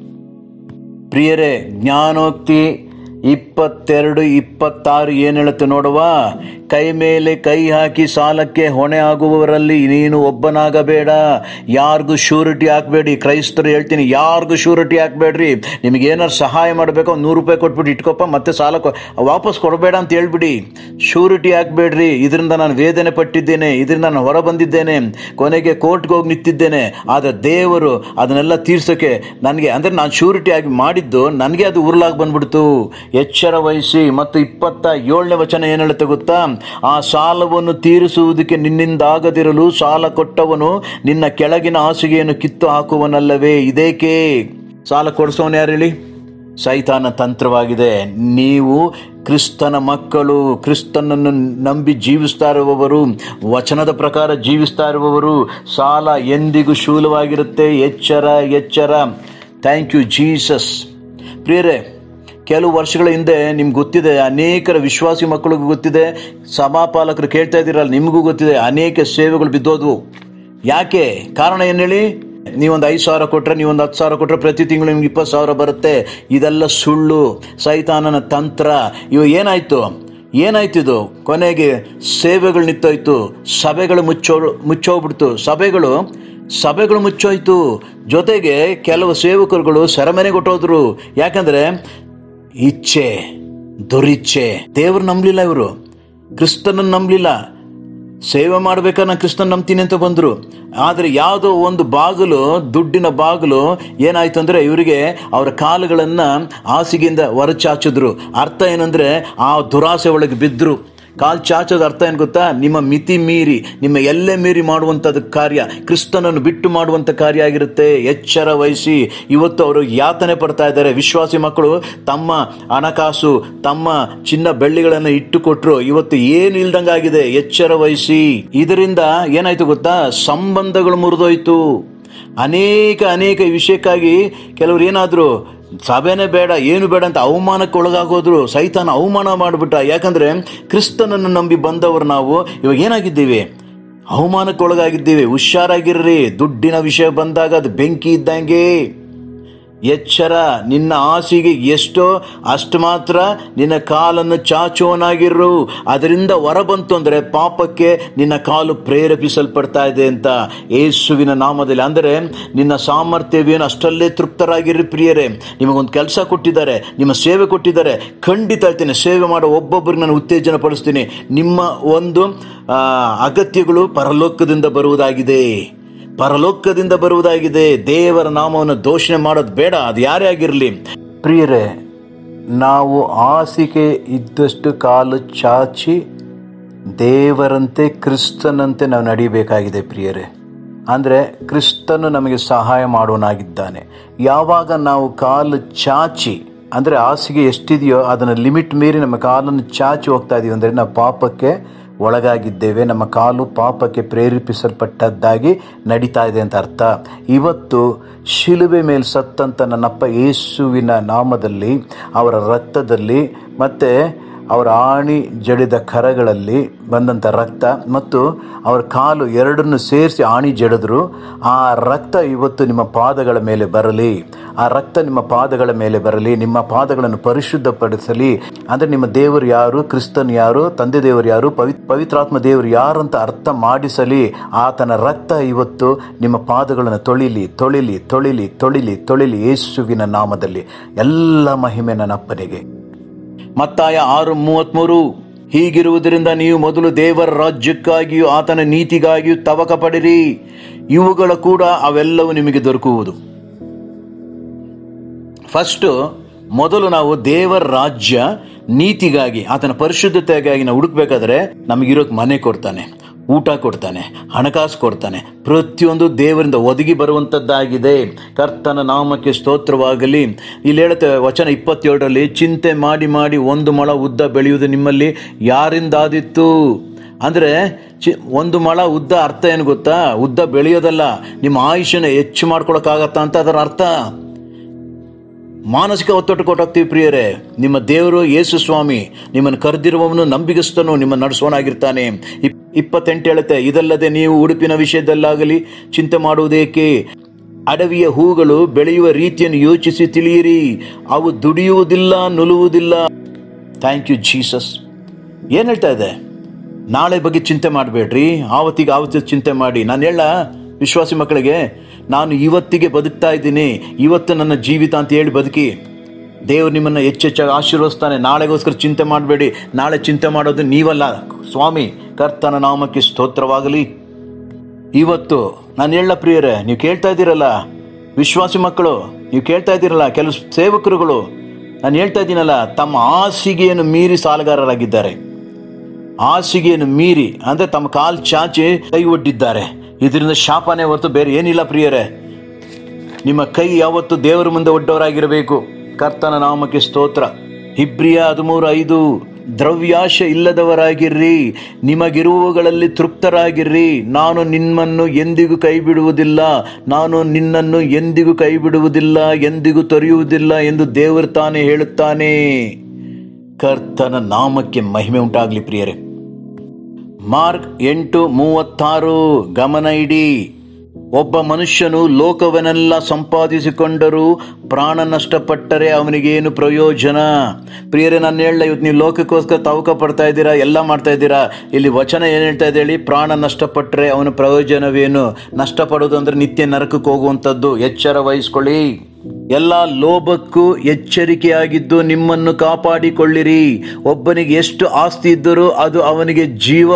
ಪ್ರಿಯರೇ ಜ್ಞಾನೋಕ್ತಿ ಇಪ್ಪತ್ತೆರಡು ಇಪ್ಪತ್ತಾರು ಏನು ಹೇಳುತ್ತೆ ನೋಡುವ ಕೈ ಮೇಲೆ ಕೈ ಹಾಕಿ ಸಾಲಕ್ಕೆ ಹೊಣೆ ಆಗುವವರಲ್ಲಿ ನೀನು ಒಬ್ಬನಾಗಬೇಡ ಯಾರಿಗೂ ಶೂರಿಟಿ ಹಾಕಬೇಡಿ ಕ್ರೈಸ್ತರು ಹೇಳ್ತೀನಿ ಯಾರಿಗೂ ಶೂರಿಟಿ ಹಾಕಬೇಡ್ರಿ ನಿಮಗೆ ಏನಾರು ಸಹಾಯ ಮಾಡಬೇಕು ಒಂದು ನೂರು ರೂಪಾಯಿ ಕೊಟ್ಬಿಟ್ಟು ಇಟ್ಕೊಪ್ಪ ಮತ್ತೆ ಸಾಲ ಕೊ ವಾಪಸ್ ಕೊಡಬೇಡ ಅಂತ ಹೇಳ್ಬಿಡಿ ಶೂರಿಟಿ ಹಾಕಬೇಡ್ರಿ ಇದರಿಂದ ನಾನು ವೇದನೆ ಪಟ್ಟಿದ್ದೇನೆ ಇದರಿಂದ ನಾನು ಹೊರ ಬಂದಿದ್ದೇನೆ ಕೊನೆಗೆ ಕೋರ್ಟ್ಗೆ ಹೋಗಿ ನಿಂತಿದ್ದೇನೆ ಆದರೆ ದೇವರು ಅದನ್ನೆಲ್ಲ ತೀರ್ಸೋಕ್ಕೆ ನನಗೆ ಅಂದರೆ ನಾನು ಶೂರಿಟಿ ಆಗಿ ಮಾಡಿದ್ದು ನನಗೆ ಅದು ಉರುಳಾಗಿ ಬಂದ್ಬಿಡ್ತು ಎಚ್ಚರ ವಹಿಸಿ ಮತ್ತು ಇಪ್ಪತ್ತ ಏಳನೇ ವಚನ ಏನು ಹೇಳುತ್ತೆ ಗೊತ್ತಾ ಆ ಸಾಲವನ್ನು ತೀರಿಸುವುದಕ್ಕೆ ನಿನ್ನಿಂದಾಗದಿರಲು ಸಾಲ ಕೊಟ್ಟವನು ನಿನ್ನ ಕೆಳಗಿನ ಹಾಸಿಗೆಯನ್ನು ಕಿತ್ತು ಹಾಕುವನಲ್ಲವೇ ಇದೇಕೆ ಸಾಲ ಕೊಡಿಸೋನು ಯಾರು ಹೇಳಿ ಸೈತಾನ ತಂತ್ರವಾಗಿದೆ ನೀವು ಕ್ರಿಸ್ತನ ಮಕ್ಕಳು ಕ್ರಿಸ್ತನನ್ನು ನಂಬಿ ಜೀವಿಸ್ತಾ ಇರುವವರು ವಚನದ ಪ್ರಕಾರ ಜೀವಿಸ್ತಾ ಇರುವವರು ಸಾಲ ಎಂದಿಗೂ ಶೂಲವಾಗಿರುತ್ತೆ ಎಚ್ಚರ ಎಚ್ಚರ ಥ್ಯಾಂಕ್ ಯು ಜೀಸಸ್ ಪ್ರಿಯರೇ ಕೆಲವು ವರ್ಷಗಳ ಹಿಂದೆ ನಿಮ್ಗೆ ಗೊತ್ತಿದೆ ಅನೇಕರ ವಿಶ್ವಾಸಿ ಮಕ್ಕಳಿಗೂ ಗೊತ್ತಿದೆ ಸಭಾಪಾಲಕರು ಕೇಳ್ತಾ ಇದ್ದೀರಲ್ಲ ನಿಮಗೂ ಗೊತ್ತಿದೆ ಅನೇಕ ಸೇವೆಗಳು ಬಿದ್ದೋದ್ವು ಯಾಕೆ ಕಾರಣ ಏನು ಹೇಳಿ ನೀವೊಂದು ಐದು ಸಾವಿರ ಕೊಟ್ಟರೆ ನೀವೊಂದು ಹತ್ತು ಸಾವಿರ ಕೊಟ್ಟರೆ ಪ್ರತಿ ತಿಂಗಳು ನಿಮ್ಗೆ ಇಪ್ಪತ್ತು ಸಾವಿರ ಬರುತ್ತೆ ಇದೆಲ್ಲ ಸುಳ್ಳು ಸೈತಾನನ ತಂತ್ರ ಇವು ಏನಾಯ್ತು ಏನಾಯ್ತು ಇದು ಕೊನೆಗೆ ಸೇವೆಗಳು ನಿಂತೋಯ್ತು ಸಭೆಗಳು ಮುಚ್ಚೋ ಮುಚ್ಚೋಗ್ಬಿಡ್ತು ಸಭೆಗಳು ಸಭೆಗಳು ಮುಚ್ಚೋಯ್ತು ಜೊತೆಗೆ ಕೆಲವು ಸೇವಕರುಗಳು ಸೆರೆಮನೆಗೆ ಹೊಟ್ಟೋದ್ರು ಯಾಕಂದ್ರೆ ಇಚ್ಛೆ ದುರಿಚ್ಛೆ ದೇವ್ರು ನಂಬಲಿಲ್ಲ ಇವರು ಕ್ರಿಸ್ತನನ್ನು ನಂಬಲಿಲ್ಲ ಸೇವೆ ಮಾಡ್ಬೇಕಾದ್ರೆ ನಾನು ಕ್ರಿಸ್ತನ್ ನಂಬ್ತೀನಿ ಅಂತ ಬಂದರು ಆದರೆ ಯಾವುದೋ ಒಂದು ಬಾಗಿಲು ದುಡ್ಡಿನ ಬಾಗಿಲು ಏನಾಯ್ತು ಅಂದರೆ ಇವರಿಗೆ ಅವರ ಕಾಲುಗಳನ್ನು ಹಾಸಿಗೆಯಿಂದ ಹೊರಚಾಚಿದ್ರು ಅರ್ಥ ಏನಂದರೆ ಆ ದುರಾಸೆ ಒಳಗೆ ಬಿದ್ದರು ಕಾಲು ಚಾಚೋದ ಅರ್ಥ ಏನು ಗೊತ್ತಾ ನಿಮ್ಮ ಮಿತಿ ಮೀರಿ ನಿಮ್ಮ ಎಲ್ಲೆ ಮೀರಿ ಮಾಡುವಂಥದ್ದು ಕಾರ್ಯ ಕ್ರಿಸ್ತನನ್ನು ಬಿಟ್ಟು ಮಾಡುವಂಥ ಕಾರ್ಯ ಆಗಿರುತ್ತೆ ಎಚ್ಚರ ವಹಿಸಿ ಇವತ್ತು ಅವರು ಯಾತನೆ ಪಡ್ತಾ ಇದ್ದಾರೆ ವಿಶ್ವಾಸಿ ಮಕ್ಕಳು ತಮ್ಮ ಹಣಕಾಸು ತಮ್ಮ ಚಿನ್ನ ಬೆಳ್ಳಿಗಳನ್ನು ಇಟ್ಟುಕೊಟ್ರು ಇವತ್ತು ಏನು ಇಲ್ದಂಗಾಗಿದೆ ಎಚ್ಚರ ವಹಿಸಿ ಇದರಿಂದ ಏನಾಯ್ತು ಗೊತ್ತಾ ಸಂಬಂಧಗಳು ಮುರಿದೋಯ್ತು ಅನೇಕ ಅನೇಕ ವಿಷಯಕ್ಕಾಗಿ ಕೆಲವರು ಏನಾದ್ರು ಸಭೆನೇ ಬೇಡ ಏನು ಬೇಡ ಅಂತ ಅವಮಾನಕ್ಕೆ ಒಳಗಾಗೋದ್ರು ಸೈತಾನ ಅವಮಾನ ಮಾಡಿಬಿಟ್ಟ ಯಾಕಂದ್ರೆ ಕ್ರಿಸ್ತನನ್ನು ನಂಬಿ ಬಂದವರು ನಾವು ಇವಾಗ ಏನಾಗಿದ್ದೀವಿ ಅವಮಾನಕ್ಕೆ ಒಳಗಾಗಿದ್ದೀವಿ ಹುಷಾರಾಗಿರ್ರಿ ದುಡ್ಡಿನ ವಿಷಯ ಬಂದಾಗ ಅದು ಬೆಂಕಿ ಇದ್ದಂಗೆ ಎಚ್ಚರ ನಿನ್ನ ಆಸೆಗೆ ಎಷ್ಟೋ ಅಷ್ಟು ಮಾತ್ರ ನಿನ್ನ ಕಾಲನ್ನು ಚಾಚೋನಾಗಿರು ಅದರಿಂದ ಹೊರ ಬಂತು ಅಂದರೆ ಪಾಪಕ್ಕೆ ನಿನ್ನ ಕಾಲು ಪ್ರೇರೇಪಿಸಲ್ಪಡ್ತಾ ಇದೆ ಅಂತ ಯೇಸುವಿನ ನಾಮದಲ್ಲಿ ಅಂದರೆ ನಿನ್ನ ಸಾಮರ್ಥ್ಯವೇನು ಅಷ್ಟಲ್ಲೇ ತೃಪ್ತರಾಗಿರ್ರಿ ಪ್ರಿಯರೇ ನಿಮಗೊಂದು ಕೆಲಸ ಕೊಟ್ಟಿದ್ದಾರೆ ನಿಮ್ಮ ಸೇವೆ ಕೊಟ್ಟಿದ್ದಾರೆ ಖಂಡಿತ ಹೇಳ್ತೀನಿ ಸೇವೆ ಮಾಡೋ ಒಬ್ಬೊಬ್ಬರಿಗೆ ನಾನು ಉತ್ತೇಜನ ಪಡಿಸ್ತೀನಿ ನಿಮ್ಮ ಒಂದು ಆ, ಅಗತ್ಯಗಳು ಪರಲೋಕದಿಂದ ಬರುವುದಾಗಿದೆ ಪರಲೋಕದಿಂದ ಬರುವುದಾಗಿದೆ ದೇವರ ನಾಮವನ್ನು ದೋಷಣೆ ಮಾಡೋದು ಬೇಡ ಅದು ಯಾರೇ ಆಗಿರಲಿ ಪ್ರಿಯರೇ ನಾವು ಹಾಸಿಗೆ ಇದ್ದಷ್ಟು ಕಾಲು ಚಾಚಿ ದೇವರಂತೆ ಕ್ರಿಸ್ತನಂತೆ ನಾವು ನಡಿಬೇಕಾಗಿದೆ ಪ್ರಿಯರೇ ಅಂದರೆ ಕ್ರಿಸ್ತನು ನಮಗೆ ಸಹಾಯ ಮಾಡೋನಾಗಿದ್ದಾನೆ ಯಾವಾಗ ನಾವು ಕಾಲು ಚಾಚಿ ಅಂದರೆ ಹಾಸಿಗೆ ಎಷ್ಟಿದೆಯೋ ಅದನ್ನು ಲಿಮಿಟ್ ಮೀರಿ ನಮ್ಮ ಕಾಲನ್ನು ಚಾಚಿ ಹೋಗ್ತಾ ಇದೀವಿ ಅಂದರೆ ನಾವು ಪಾಪಕ್ಕೆ ಒಳಗಾಗಿದ್ದೇವೆ ನಮ್ಮ ಕಾಲು ಪಾಪಕ್ಕೆ ಪ್ರೇರೇಪಿಸಲ್ಪಟ್ಟದ್ದಾಗಿ ನಡೀತಾ ಇದೆ ಅಂತ ಅರ್ಥ ಇವತ್ತು ಶಿಲುಬೆ ಮೇಲೆ ಸತ್ತಂತ ನನ್ನಪ್ಪ ಯೇಸುವಿನ ನಾಮದಲ್ಲಿ ಅವರ ರಕ್ತದಲ್ಲಿ ಮತ್ತು ಅವರ ಆಣಿ ಜಡಿದ ಕರಗಳಲ್ಲಿ ಬಂದಂಥ ರಕ್ತ ಮತ್ತು ಅವರ ಕಾಲು ಎರಡನ್ನು ಸೇರಿಸಿ ಆಣಿ ಜಡಿದ್ರು ಆ ರಕ್ತ ಇವತ್ತು ನಿಮ್ಮ ಪಾದಗಳ ಮೇಲೆ ಬರಲಿ ಆ ರಕ್ತ ನಿಮ್ಮ ಪಾದಗಳ ಮೇಲೆ ಬರಲಿ ನಿಮ್ಮ ಪಾದಗಳನ್ನು ಪರಿಶುದ್ಧಪಡಿಸಲಿ ಅಂದರೆ ನಿಮ್ಮ ದೇವರು ಯಾರು ಕ್ರಿಸ್ತನ್ ಯಾರು ತಂದೆ ದೇವರು ಯಾರು ಪವಿ ಪವಿತ್ರಾತ್ಮ ದೇವರು ಯಾರು ಅಂತ ಅರ್ಥ ಮಾಡಿಸಲಿ ಆತನ ರಕ್ತ ಇವತ್ತು ನಿಮ್ಮ ಪಾದಗಳನ್ನು ತೊಳಿಲಿ ತೊಳಿಲಿ ತೊಳಿಲಿ ತೊಳಿಲಿ ತೊಳಿಲಿ ಯೇಸುವಿನ ನಾಮದಲ್ಲಿ ಎಲ್ಲ ಮಹಿಮೆ ನನ್ನ ಅಪ್ಪನಿಗೆ ಮತ್ತಾಯ ಆರು ಮೂವತ್ತ್ಮೂರು ಹೀಗಿರುವುದರಿಂದ ನೀವು ಮೊದಲು ದೇವರ ರಾಜ್ಯಕ್ಕಾಗಿಯೂ ಆತನ ನೀತಿಗಾಗಿಯೂ ತವಕ ಪಡಿರಿ ಇವುಗಳ ಕೂಡ ಅವೆಲ್ಲವೂ ನಿಮಗೆ ದೊರಕುವುದು ಫಸ್ಟ್ ಮೊದಲು ನಾವು ದೇವರ ರಾಜ್ಯ ನೀತಿಗಾಗಿ ಆತನ ಪರಿಶುದ್ಧತೆಗಾಗಿ ನಾವು ಹುಡುಕ್ಬೇಕಾದ್ರೆ ನಮಗಿರೋಕ್ ಮನೆ ಕೊಡ್ತಾನೆ ಊಟ ಕೊಡ್ತಾನೆ ಹಣಕಾಸು ಕೊಡ್ತಾನೆ ಪ್ರತಿಯೊಂದು ದೇವರಿಂದ ಒದಗಿ ಬರುವಂಥದ್ದಾಗಿದೆ ಕರ್ತನ ನಾಮಕ್ಕೆ ಸ್ತೋತ್ರವಾಗಲಿ ಇಲ್ಲಿ ಹೇಳುತ್ತೆ ವಚನ ಇಪ್ಪತ್ತೇಳರಲ್ಲಿ ಚಿಂತೆ ಮಾಡಿ ಮಾಡಿ ಒಂದು ಮೊಳ ಉದ್ದ ಬೆಳೆಯುವುದು ನಿಮ್ಮಲ್ಲಿ ಯಾರಿಂದಾದಿತ್ತು ಅಂದರೆ ಚಿ ಒಂದು ಮೊಳ ಉದ್ದ ಅರ್ಥ ಏನು ಗೊತ್ತಾ ಉದ್ದ ಬೆಳೆಯೋದಲ್ಲ ನಿಮ್ಮ ಆಯುಷ್ಯನ ಹೆಚ್ಚು ಮಾಡ್ಕೊಳಕ್ಕಾಗತ್ತಾ ಅಂತ ಅದರ ಅರ್ಥ ಮಾನಸಿಕ ಒತ್ತಡ ಕೊಟ್ಟಾಗ್ತೀವಿ ಪ್ರಿಯರೇ ನಿಮ್ಮ ದೇವರು ಯೇಸು ಸ್ವಾಮಿ ನಿಮ್ಮನ್ನು ಕರೆದಿರುವವನು ನಂಬಿಗಸ್ತನು ನಿಮ್ಮ ನಡೆಸೋನಾಗಿರ್ತಾನೆ ಇಪ್- ಇಪ್ಪತ್ತೆಂಟು ಹೇಳುತ್ತೆ ಇದಲ್ಲದೆ ನೀವು ಉಡುಪಿನ ವಿಷಯದಲ್ಲಾಗಲಿ ಚಿಂತೆ ಮಾಡುವುದೇಕೆ ಅಡವಿಯ ಹೂಗಳು ಬೆಳೆಯುವ ರೀತಿಯನ್ನು ಯೋಚಿಸಿ ತಿಳಿಯಿರಿ ಅವು ದುಡಿಯುವುದಿಲ್ಲ ನುಲುವುದಿಲ್ಲ ಥ್ಯಾಂಕ್ ಯು ಜೀಸಸ್ ಏನು ಹೇಳ್ತಾ ಇದೆ ನಾಳೆ ಬಗ್ಗೆ ಚಿಂತೆ ಮಾಡಬೇಡ್ರಿ ಆವತ್ತಿಗೆ ಆವತ್ತಿಗೆ ಚಿಂತೆ ಮಾಡಿ ನಾನು ಹೇಳ ವಿಶ್ವಾಸಿ ಮಕ್ಕಳಿಗೆ ನಾನು ಇವತ್ತಿಗೆ ಬದುಕ್ತಾ ಇದ್ದೀನಿ ಇವತ್ತು ನನ್ನ ಜೀವಿತ ಅಂತ ಹೇಳಿ ಬದುಕಿ ದೇವರು ನಿಮ್ಮನ್ನು ಹೆಚ್ಚೆಚ್ಚಾಗಿ ಆಶೀರ್ವದಿಸ್ತಾನೆ ನಾಳೆಗೋಸ್ಕರ ಚಿಂತೆ ಮಾಡಬೇಡಿ ನಾಳೆ ಚಿಂತೆ ಮಾಡೋದು ನೀವಲ್ಲ ಸ್ವಾಮಿ ಕರ್ತನ ನಾಮಕ್ಕೆ ಸ್ತೋತ್ರವಾಗಲಿ ಇವತ್ತು ನಾನು ಹೇಳ ಪ್ರಿಯರೇ ನೀವು ಕೇಳ್ತಾ ಇದ್ದೀರಲ್ಲ ವಿಶ್ವಾಸಿ ಮಕ್ಕಳು ನೀವು ಕೇಳ್ತಾ ಇದ್ದೀರಲ್ಲ ಕೆಲವು ಸೇವಕರುಗಳು ನಾನು ಹೇಳ್ತಾ ಇದ್ದೀನಲ್ಲ ತಮ್ಮ ಹಾಸಿಗೆಯನ್ನು ಮೀರಿ ಸಾಲಗಾರರಾಗಿದ್ದಾರೆ ಹಾಸಿಗೆಯನ್ನು ಮೀರಿ ಅಂದರೆ ತಮ್ಮ ಕಾಲು ಚಾಚಿ ಕೈ ಒಡ್ಡಿದ್ದಾರೆ ಇದರಿಂದ ಶಾಪನೇ ಹೊರತು ಬೇರೆ ಏನಿಲ್ಲ ಪ್ರಿಯರೇ ನಿಮ್ಮ ಕೈ ಯಾವತ್ತು ದೇವರ ಮುಂದೆ ಒಡ್ಡವರಾಗಿರಬೇಕು ಕರ್ತನ ನಾಮಕ್ಕೆ ಸ್ತೋತ್ರ ಇಬ್ರಿಯ ಹದಿಮೂರು ಐದು ದ್ರವ್ಯಾಶ ಇಲ್ಲದವರಾಗಿರ್ರಿ ನಿಮಗಿರುವವುಗಳಲ್ಲಿ ತೃಪ್ತರಾಗಿರ್ರಿ ನಾನು ನಿಮ್ಮನ್ನು ಎಂದಿಗೂ ಕೈ ಬಿಡುವುದಿಲ್ಲ ನಾನು ನಿನ್ನನ್ನು ಎಂದಿಗೂ ಕೈ ಬಿಡುವುದಿಲ್ಲ ಎಂದಿಗೂ ತೊರೆಯುವುದಿಲ್ಲ ಎಂದು ದೇವರು ತಾನೇ ಹೇಳುತ್ತಾನೆ ಕರ್ತನ ನಾಮಕ್ಕೆ ಮಹಿಮೆ ಉಂಟಾಗಲಿ ಪ್ರಿಯರೇ ಮಾರ್ಕ್ ಎಂಟು ಮೂವತ್ತಾರು ಗಮನ ಇಡಿ ಒಬ್ಬ ಮನುಷ್ಯನು ಲೋಕವನ್ನೆಲ್ಲ ಸಂಪಾದಿಸಿಕೊಂಡರೂ ಪ್ರಾಣ ನಷ್ಟಪಟ್ಟರೆ ಅವನಿಗೇನು ಪ್ರಯೋಜನ ಪ್ರಿಯರೇ ನಾನು ಹೇಳ ಇವತ್ತು ನೀವು ಲೋಕಕ್ಕೋಸ್ಕರ ತವಕ ಪಡ್ತಾ ಇದ್ದೀರಾ ಎಲ್ಲ ಮಾಡ್ತಾ ಇದ್ದೀರಾ ಇಲ್ಲಿ ವಚನ ಏನು ಹೇಳ್ತಾ ಇದೆ ಹೇಳಿ ಪ್ರಾಣ ನಷ್ಟಪಟ್ಟರೆ ಅವನ ಪ್ರಯೋಜನವೇನು ನಷ್ಟಪಡೋದು ಅಂದ್ರೆ ನಿತ್ಯ ನರಕಕ್ಕೆ ಹೋಗುವಂಥದ್ದು ಎಚ್ಚರ ವಹಿಸ್ಕೊಳ್ಳಿ ಎಲ್ಲ ಲೋಭಕ್ಕೂ ಎಚ್ಚರಿಕೆಯಾಗಿದ್ದು ನಿಮ್ಮನ್ನು ಕಾಪಾಡಿಕೊಳ್ಳಿರಿ ಒಬ್ಬನಿಗೆ ಎಷ್ಟು ಆಸ್ತಿ ಇದ್ದರೂ ಅದು ಅವನಿಗೆ ಜೀವ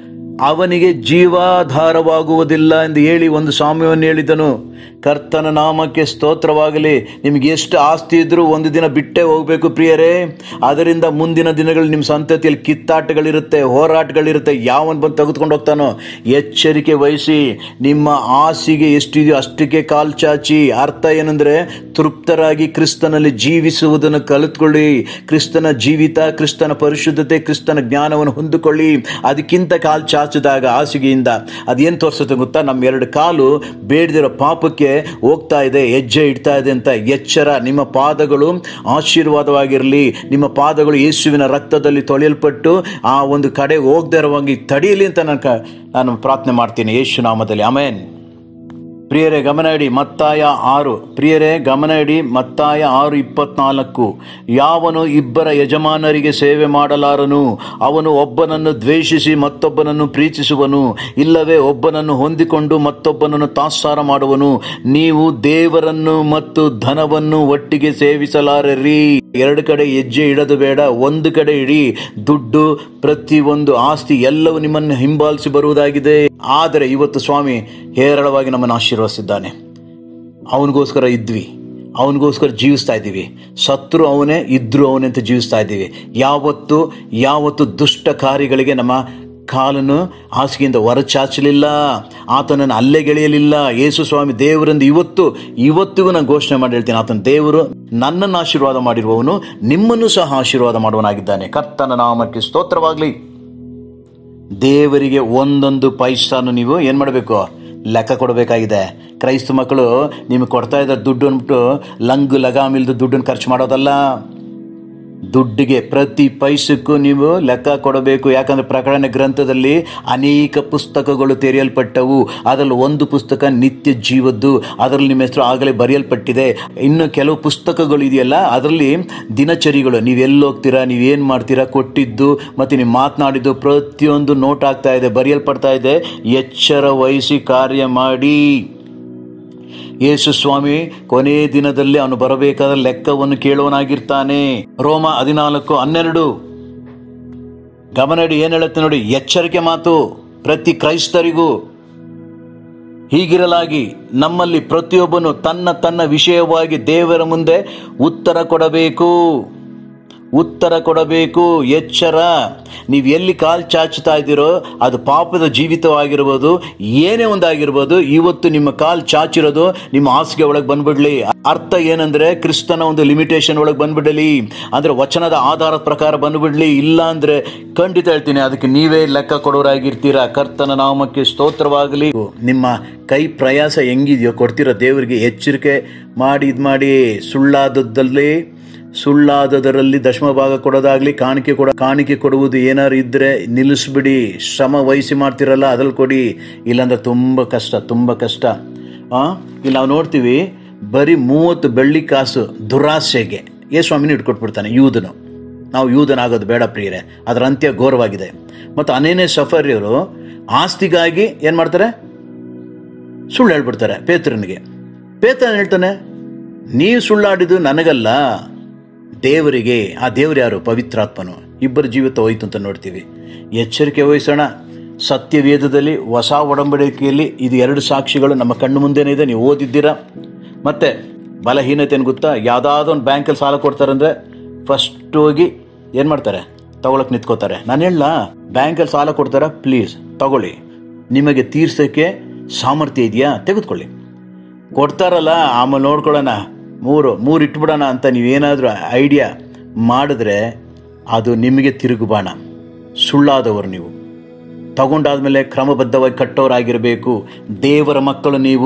ಅವನಿಗೆ ಜೀವಾಧಾರವಾಗುವುದಿಲ್ಲ ಎಂದು ಹೇಳಿ ಒಂದು ಸಾಮ್ಯವನ್ನು ಹೇಳಿದನು ಕರ್ತನ ನಾಮಕ್ಕೆ ಸ್ತೋತ್ರವಾಗಲಿ ನಿಮ್ಗೆ ಎಷ್ಟು ಆಸ್ತಿ ಇದ್ರೂ ಒಂದು ದಿನ ಬಿಟ್ಟೇ ಹೋಗಬೇಕು ಪ್ರಿಯರೇ ಅದರಿಂದ ಮುಂದಿನ ದಿನಗಳು ನಿಮ್ಮ ಸಂತತಿಯಲ್ಲಿ ಕಿತ್ತಾಟಗಳಿರುತ್ತೆ ಹೋರಾಟಗಳಿರುತ್ತೆ ಯಾವನ್ ಬಂದು ತೆಗೆದುಕೊಂಡು ಹೋಗ್ತಾನೋ ಎಚ್ಚರಿಕೆ ವಹಿಸಿ ನಿಮ್ಮ ಆಸೆಗೆ ಎಷ್ಟಿದೆಯೋ ಅಷ್ಟಕ್ಕೆ ಕಾಲ್ ಚಾಚಿ ಅರ್ಥ ಏನಂದ್ರೆ ತೃಪ್ತರಾಗಿ ಕ್ರಿಸ್ತನಲ್ಲಿ ಜೀವಿಸುವುದನ್ನು ಕಲಿತ್ಕೊಳ್ಳಿ ಕ್ರಿಸ್ತನ ಜೀವಿತ ಕ್ರಿಸ್ತನ ಪರಿಶುದ್ಧತೆ ಕ್ರಿಸ್ತನ ಜ್ಞಾನವನ್ನು ಹೊಂದಿಕೊಳ್ಳಿ ಅದಕ್ಕಿಂತ ಕಾಲು ಚಾಚಿದಾಗ ಹಾಸಿಗೆಯಿಂದ ಅದೇನು ತೋರಿಸುತ್ತೆ ಗೊತ್ತಾ ನಮ್ಮ ಎರಡು ಕಾಲು ಬೇಡದಿರೋ ಪಾಪಕ್ಕೆ ಹೋಗ್ತಾ ಇದೆ ಹೆಜ್ಜೆ ಇಡ್ತಾ ಇದೆ ಅಂತ ಎಚ್ಚರ ನಿಮ್ಮ ಪಾದಗಳು ಆಶೀರ್ವಾದವಾಗಿರಲಿ ನಿಮ್ಮ ಪಾದಗಳು ಯೇಸುವಿನ ರಕ್ತದಲ್ಲಿ ತೊಳೆಯಲ್ಪಟ್ಟು ಆ ಒಂದು ಕಡೆ ಹೋಗದೆ ಇರುವಂಗೆ ತಡೆಯಲಿ ಅಂತ ನಾನು ಕ- ನಾನು ಪ್ರಾರ್ಥನೆ ಮಾಡ್ತೀನಿ ಯೇಸು ನಾಮದಲ್ಲಿ ಆಮೇನ್ ಪ್ರಿಯರೇ ಗಮನ ಇಡಿ ಮತ್ತಾಯ ಆರು ಪ್ರಿಯರೇ ಗಮನ ಇಡಿ ಮತ್ತಾಯ ಆರು ಇಪ್ಪತ್ನಾಲ್ಕು ಯಾವನು ಇಬ್ಬರ ಯಜಮಾನರಿಗೆ ಸೇವೆ ಮಾಡಲಾರನು ಅವನು ಒಬ್ಬನನ್ನು ದ್ವೇಷಿಸಿ ಮತ್ತೊಬ್ಬನನ್ನು ಪ್ರೀತಿಸುವನು ಇಲ್ಲವೇ ಒಬ್ಬನನ್ನು ಹೊಂದಿಕೊಂಡು ಮತ್ತೊಬ್ಬನನ್ನು ತಾತ್ಸಾರ ಮಾಡುವನು ನೀವು ದೇವರನ್ನು ಮತ್ತು ಧನವನ್ನು ಒಟ್ಟಿಗೆ ಸೇವಿಸಲಾರರಿ ಎರಡು ಕಡೆ ಹೆಜ್ಜೆ ಇಡದು ಬೇಡ ಒಂದು ಕಡೆ ಇಡಿ ದುಡ್ಡು ಪ್ರತಿಯೊಂದು ಆಸ್ತಿ ಎಲ್ಲವೂ ನಿಮ್ಮನ್ನು ಹಿಂಬಾಲಿಸಿ ಬರುವುದಾಗಿದೆ ಆದರೆ ಇವತ್ತು ಸ್ವಾಮಿ ಹೇರಳವಾಗಿ ನಮ್ಮನ್ನು ಆಶೀರ್ವದಿಸಿದ್ದಾನೆ ಅವನಿಗೋಸ್ಕರ ಇದ್ವಿ ಅವನಿಗೋಸ್ಕರ ಜೀವಿಸ್ತಾ ಇದ್ದೀವಿ ಸತ್ರು ಅವನೇ ಇದ್ರು ಅವನೇ ಅಂತ ಜೀವಿಸ್ತಾ ಇದ್ದೀವಿ ಯಾವತ್ತು ಯಾವತ್ತು ದುಷ್ಟ ಕಾರ್ಯಗಳಿಗೆ ನಮ್ಮ ಕಾಲನ್ನು ಹಾಸಿಗೆಯಿಂದ ಹೊರಚಾಚಲಿಲ್ಲ ಆತನನ್ನು ಅಲ್ಲೆಗೆಳೆಯಲಿಲ್ಲ ಯೇಸು ಸ್ವಾಮಿ ದೇವರಿಂದ ಇವತ್ತು ಇವತ್ತಿಗೂ ನಾನು ಘೋಷಣೆ ಮಾಡಿ ಹೇಳ್ತೀನಿ ಆತನ ದೇವರು ನನ್ನನ್ನು ಆಶೀರ್ವಾದ ಮಾಡಿರುವವನು ನಿಮ್ಮನ್ನು ಸಹ ಆಶೀರ್ವಾದ ಮಾಡುವನಾಗಿದ್ದಾನೆ ಕರ್ತನ ನಾಮಕ್ಕೆ ಸ್ತೋತ್ರವಾಗಲಿ ದೇವರಿಗೆ ಒಂದೊಂದು ಪೈಸಾನು ನೀವು ಏನು ಮಾಡಬೇಕು ಲೆಕ್ಕ ಕೊಡಬೇಕಾಗಿದೆ ಕ್ರೈಸ್ತ ಮಕ್ಕಳು ನಿಮಗೆ ಕೊಡ್ತಾ ಇದ್ದ ದುಡ್ಡು ಅಂದ್ಬಿಟ್ಟು ಲಂಗು ಲಗಾಮಿಲ್ದು ದುಡ್ಡನ್ನು ಖರ್ಚು ಮಾಡೋದಲ್ಲ ದುಡ್ಡಿಗೆ ಪ್ರತಿ ಪೈಸಕ್ಕೂ ನೀವು ಲೆಕ್ಕ ಕೊಡಬೇಕು ಯಾಕಂದ್ರೆ ಪ್ರಕಟಣೆ ಗ್ರಂಥದಲ್ಲಿ ಅನೇಕ ಪುಸ್ತಕಗಳು ತೆರೆಯಲ್ಪಟ್ಟವು ಅದರಲ್ಲಿ ಒಂದು ಪುಸ್ತಕ ನಿತ್ಯ ಜೀವದ್ದು ಅದರಲ್ಲಿ ನಿಮ್ಮ ಹೆಸರು ಆಗಲೇ ಬರೆಯಲ್ಪಟ್ಟಿದೆ ಇನ್ನು ಕೆಲವು ಪುಸ್ತಕಗಳು ಇದೆಯಲ್ಲ ಅದರಲ್ಲಿ ದಿನಚರಿಗಳು ನೀವು ಎಲ್ಲಿ ಹೋಗ್ತೀರಾ ನೀವು ಏನು ಮಾಡ್ತೀರಾ ಕೊಟ್ಟಿದ್ದು ಮತ್ತು ನೀವು ಮಾತನಾಡಿದ್ದು ಪ್ರತಿಯೊಂದು ನೋಟ್ ಆಗ್ತಾ ಇದೆ ಬರೆಯಲ್ಪಡ್ತಾ ಇದೆ ಎಚ್ಚರ ವಹಿಸಿ ಕಾರ್ಯ ಮಾಡಿ ಯೇಸು ಸ್ವಾಮಿ ಕೊನೆ ದಿನದಲ್ಲಿ ಅವನು ಬರಬೇಕಾದ ಲೆಕ್ಕವನ್ನು ಕೇಳುವನಾಗಿರ್ತಾನೆ ರೋಮ ಹದಿನಾಲ್ಕು ಹನ್ನೆರಡು ಗಮನ ಇಡಿ ಏನು ಹೇಳುತ್ತೆ ನೋಡಿ ಎಚ್ಚರಿಕೆ ಮಾತು ಪ್ರತಿ ಕ್ರೈಸ್ತರಿಗೂ ಹೀಗಿರಲಾಗಿ ನಮ್ಮಲ್ಲಿ ಪ್ರತಿಯೊಬ್ಬನು ತನ್ನ ತನ್ನ ವಿಷಯವಾಗಿ ದೇವರ ಮುಂದೆ ಉತ್ತರ ಕೊಡಬೇಕು ಉತ್ತರ ಕೊಡಬೇಕು ಎಚ್ಚರ ನೀವು ಎಲ್ಲಿ ಕಾಲು ಚಾಚುತ್ತಾ ಇದ್ದೀರೋ ಅದು ಪಾಪದ ಜೀವಿತವಾಗಿರ್ಬೋದು ಏನೇ ಒಂದಾಗಿರ್ಬೋದು ಇವತ್ತು ನಿಮ್ಮ ಕಾಲು ಚಾಚಿರೋದು ನಿಮ್ಮ ಹಾಸಿಗೆ ಒಳಗೆ ಬಂದ್ಬಿಡ್ಲಿ ಅರ್ಥ ಏನಂದ್ರೆ ಕ್ರಿಸ್ತನ ಒಂದು ಲಿಮಿಟೇಷನ್ ಒಳಗೆ ಬಂದ್ಬಿಡಲಿ ಅಂದ್ರೆ ವಚನದ ಆಧಾರದ ಪ್ರಕಾರ ಬಂದ್ಬಿಡ್ಲಿ ಇಲ್ಲ ಅಂದ್ರೆ ಖಂಡಿತ ಹೇಳ್ತೀನಿ ಅದಕ್ಕೆ ನೀವೇ ಲೆಕ್ಕ ಕೊಡೋರಾಗಿರ್ತೀರಾ ಕರ್ತನ ನಾಮಕ್ಕೆ ಸ್ತೋತ್ರವಾಗಲಿ ನಿಮ್ಮ ಕೈ ಪ್ರಯಾಸ ಹೆಂಗಿದೆಯೋ ಕೊಡ್ತಿರೋ ದೇವರಿಗೆ ಎಚ್ಚರಿಕೆ ಮಾಡಿ ಇದು ಮಾಡಿ ಸುಳ್ಳಾದದ್ದಲ್ಲಿ ಸುಳ್ಳಾದದರಲ್ಲಿ ದಶಮ ಭಾಗ ಕೊಡೋದಾಗ್ಲಿ ಕಾಣಿಕೆ ಕೊಡ ಕಾಣಿಕೆ ಕೊಡುವುದು ಏನಾರು ಇದ್ರೆ ನಿಲ್ಲಿಸ್ಬಿಡಿ ಶ್ರಮ ವಹಿಸಿ ಮಾಡ್ತಿರಲ್ಲ ಅದ್ರಲ್ಲಿ ಕೊಡಿ ಇಲ್ಲಾಂದ್ರೆ ತುಂಬ ಕಷ್ಟ ತುಂಬ ಕಷ್ಟ ಆ ಇಲ್ಲಿ ನಾವು ನೋಡ್ತೀವಿ ಬರೀ ಮೂವತ್ತು ಬೆಳ್ಳಿ ಕಾಸು ದುರಾಸೆಗೆ ಏ ಸ್ವಾಮಿನೂ ಇಟ್ಕೊಟ್ಬಿಡ್ತಾನೆ ಯೂದನು ನಾವು ಯೂದನಾಗೋದು ಬೇಡ ಪ್ರಿಯರೇ ಅದರ ಅಂತ್ಯ ಘೋರವಾಗಿದೆ ಮತ್ತು ಅನೇನೇ ಸಫರ್ಯರು ಆಸ್ತಿಗಾಗಿ ಏನು ಮಾಡ್ತಾರೆ ಸುಳ್ಳು ಹೇಳ್ಬಿಡ್ತಾರೆ ಪೇತ್ರನಿಗೆ ಪೇತ್ರ ಹೇಳ್ತಾನೆ ನೀವು ಸುಳ್ಳಾಡಿದ್ದು ನನಗಲ್ಲ ದೇವರಿಗೆ ಆ ದೇವರು ಯಾರು ಪವಿತ್ರಾತ್ಮನು ಇಬ್ಬರ ಜೀವಿತ ಹೋಯ್ತು ಅಂತ ನೋಡ್ತೀವಿ ಎಚ್ಚರಿಕೆ ವಹಿಸೋಣ ಸತ್ಯವೇದದಲ್ಲಿ ಹೊಸ ಒಡಂಬಡಿಕೆಯಲ್ಲಿ ಇದು ಎರಡು ಸಾಕ್ಷಿಗಳು ನಮ್ಮ ಕಣ್ಣು ಮುಂದೆನೇ ಇದೆ ನೀವು ಓದಿದ್ದೀರಾ ಮತ್ತೆ ಬಲಹೀನತೆ ಏನು ಗೊತ್ತಾ ಯಾವುದಾದ್ರು ಒಂದು ಬ್ಯಾಂಕಲ್ಲಿ ಸಾಲ ಕೊಡ್ತಾರಂದ್ರೆ ಫಸ್ಟ್ ಹೋಗಿ ಏನು ಮಾಡ್ತಾರೆ ತಗೊಳಕ್ ನಿಂತ್ಕೋತಾರೆ ನಾನು ಹೇಳ ಬ್ಯಾಂಕಲ್ಲಿ ಸಾಲ ಕೊಡ್ತಾರ ಪ್ಲೀಸ್ ತಗೊಳ್ಳಿ ನಿಮಗೆ ತೀರ್ಸೋಕ್ಕೆ ಸಾಮರ್ಥ್ಯ ಇದೆಯಾ ತೆಗೆದುಕೊಳ್ಳಿ ಕೊಡ್ತಾರಲ್ಲ ಆಮೇಲೆ ನೋಡ್ಕೊಳ್ಳೋಣ ಮೂರು ಮೂರು ಇಟ್ಬಿಡೋಣ ಅಂತ ನೀವೇನಾದರೂ ಐಡಿಯಾ ಮಾಡಿದ್ರೆ ಅದು ನಿಮಗೆ ತಿರುಗುಬಾಣ ಸುಳ್ಳಾದವರು ನೀವು ತಗೊಂಡಾದ್ಮೇಲೆ ಕ್ರಮಬದ್ಧವಾಗಿ ಕಟ್ಟೋರಾಗಿರಬೇಕು ದೇವರ ಮಕ್ಕಳು ನೀವು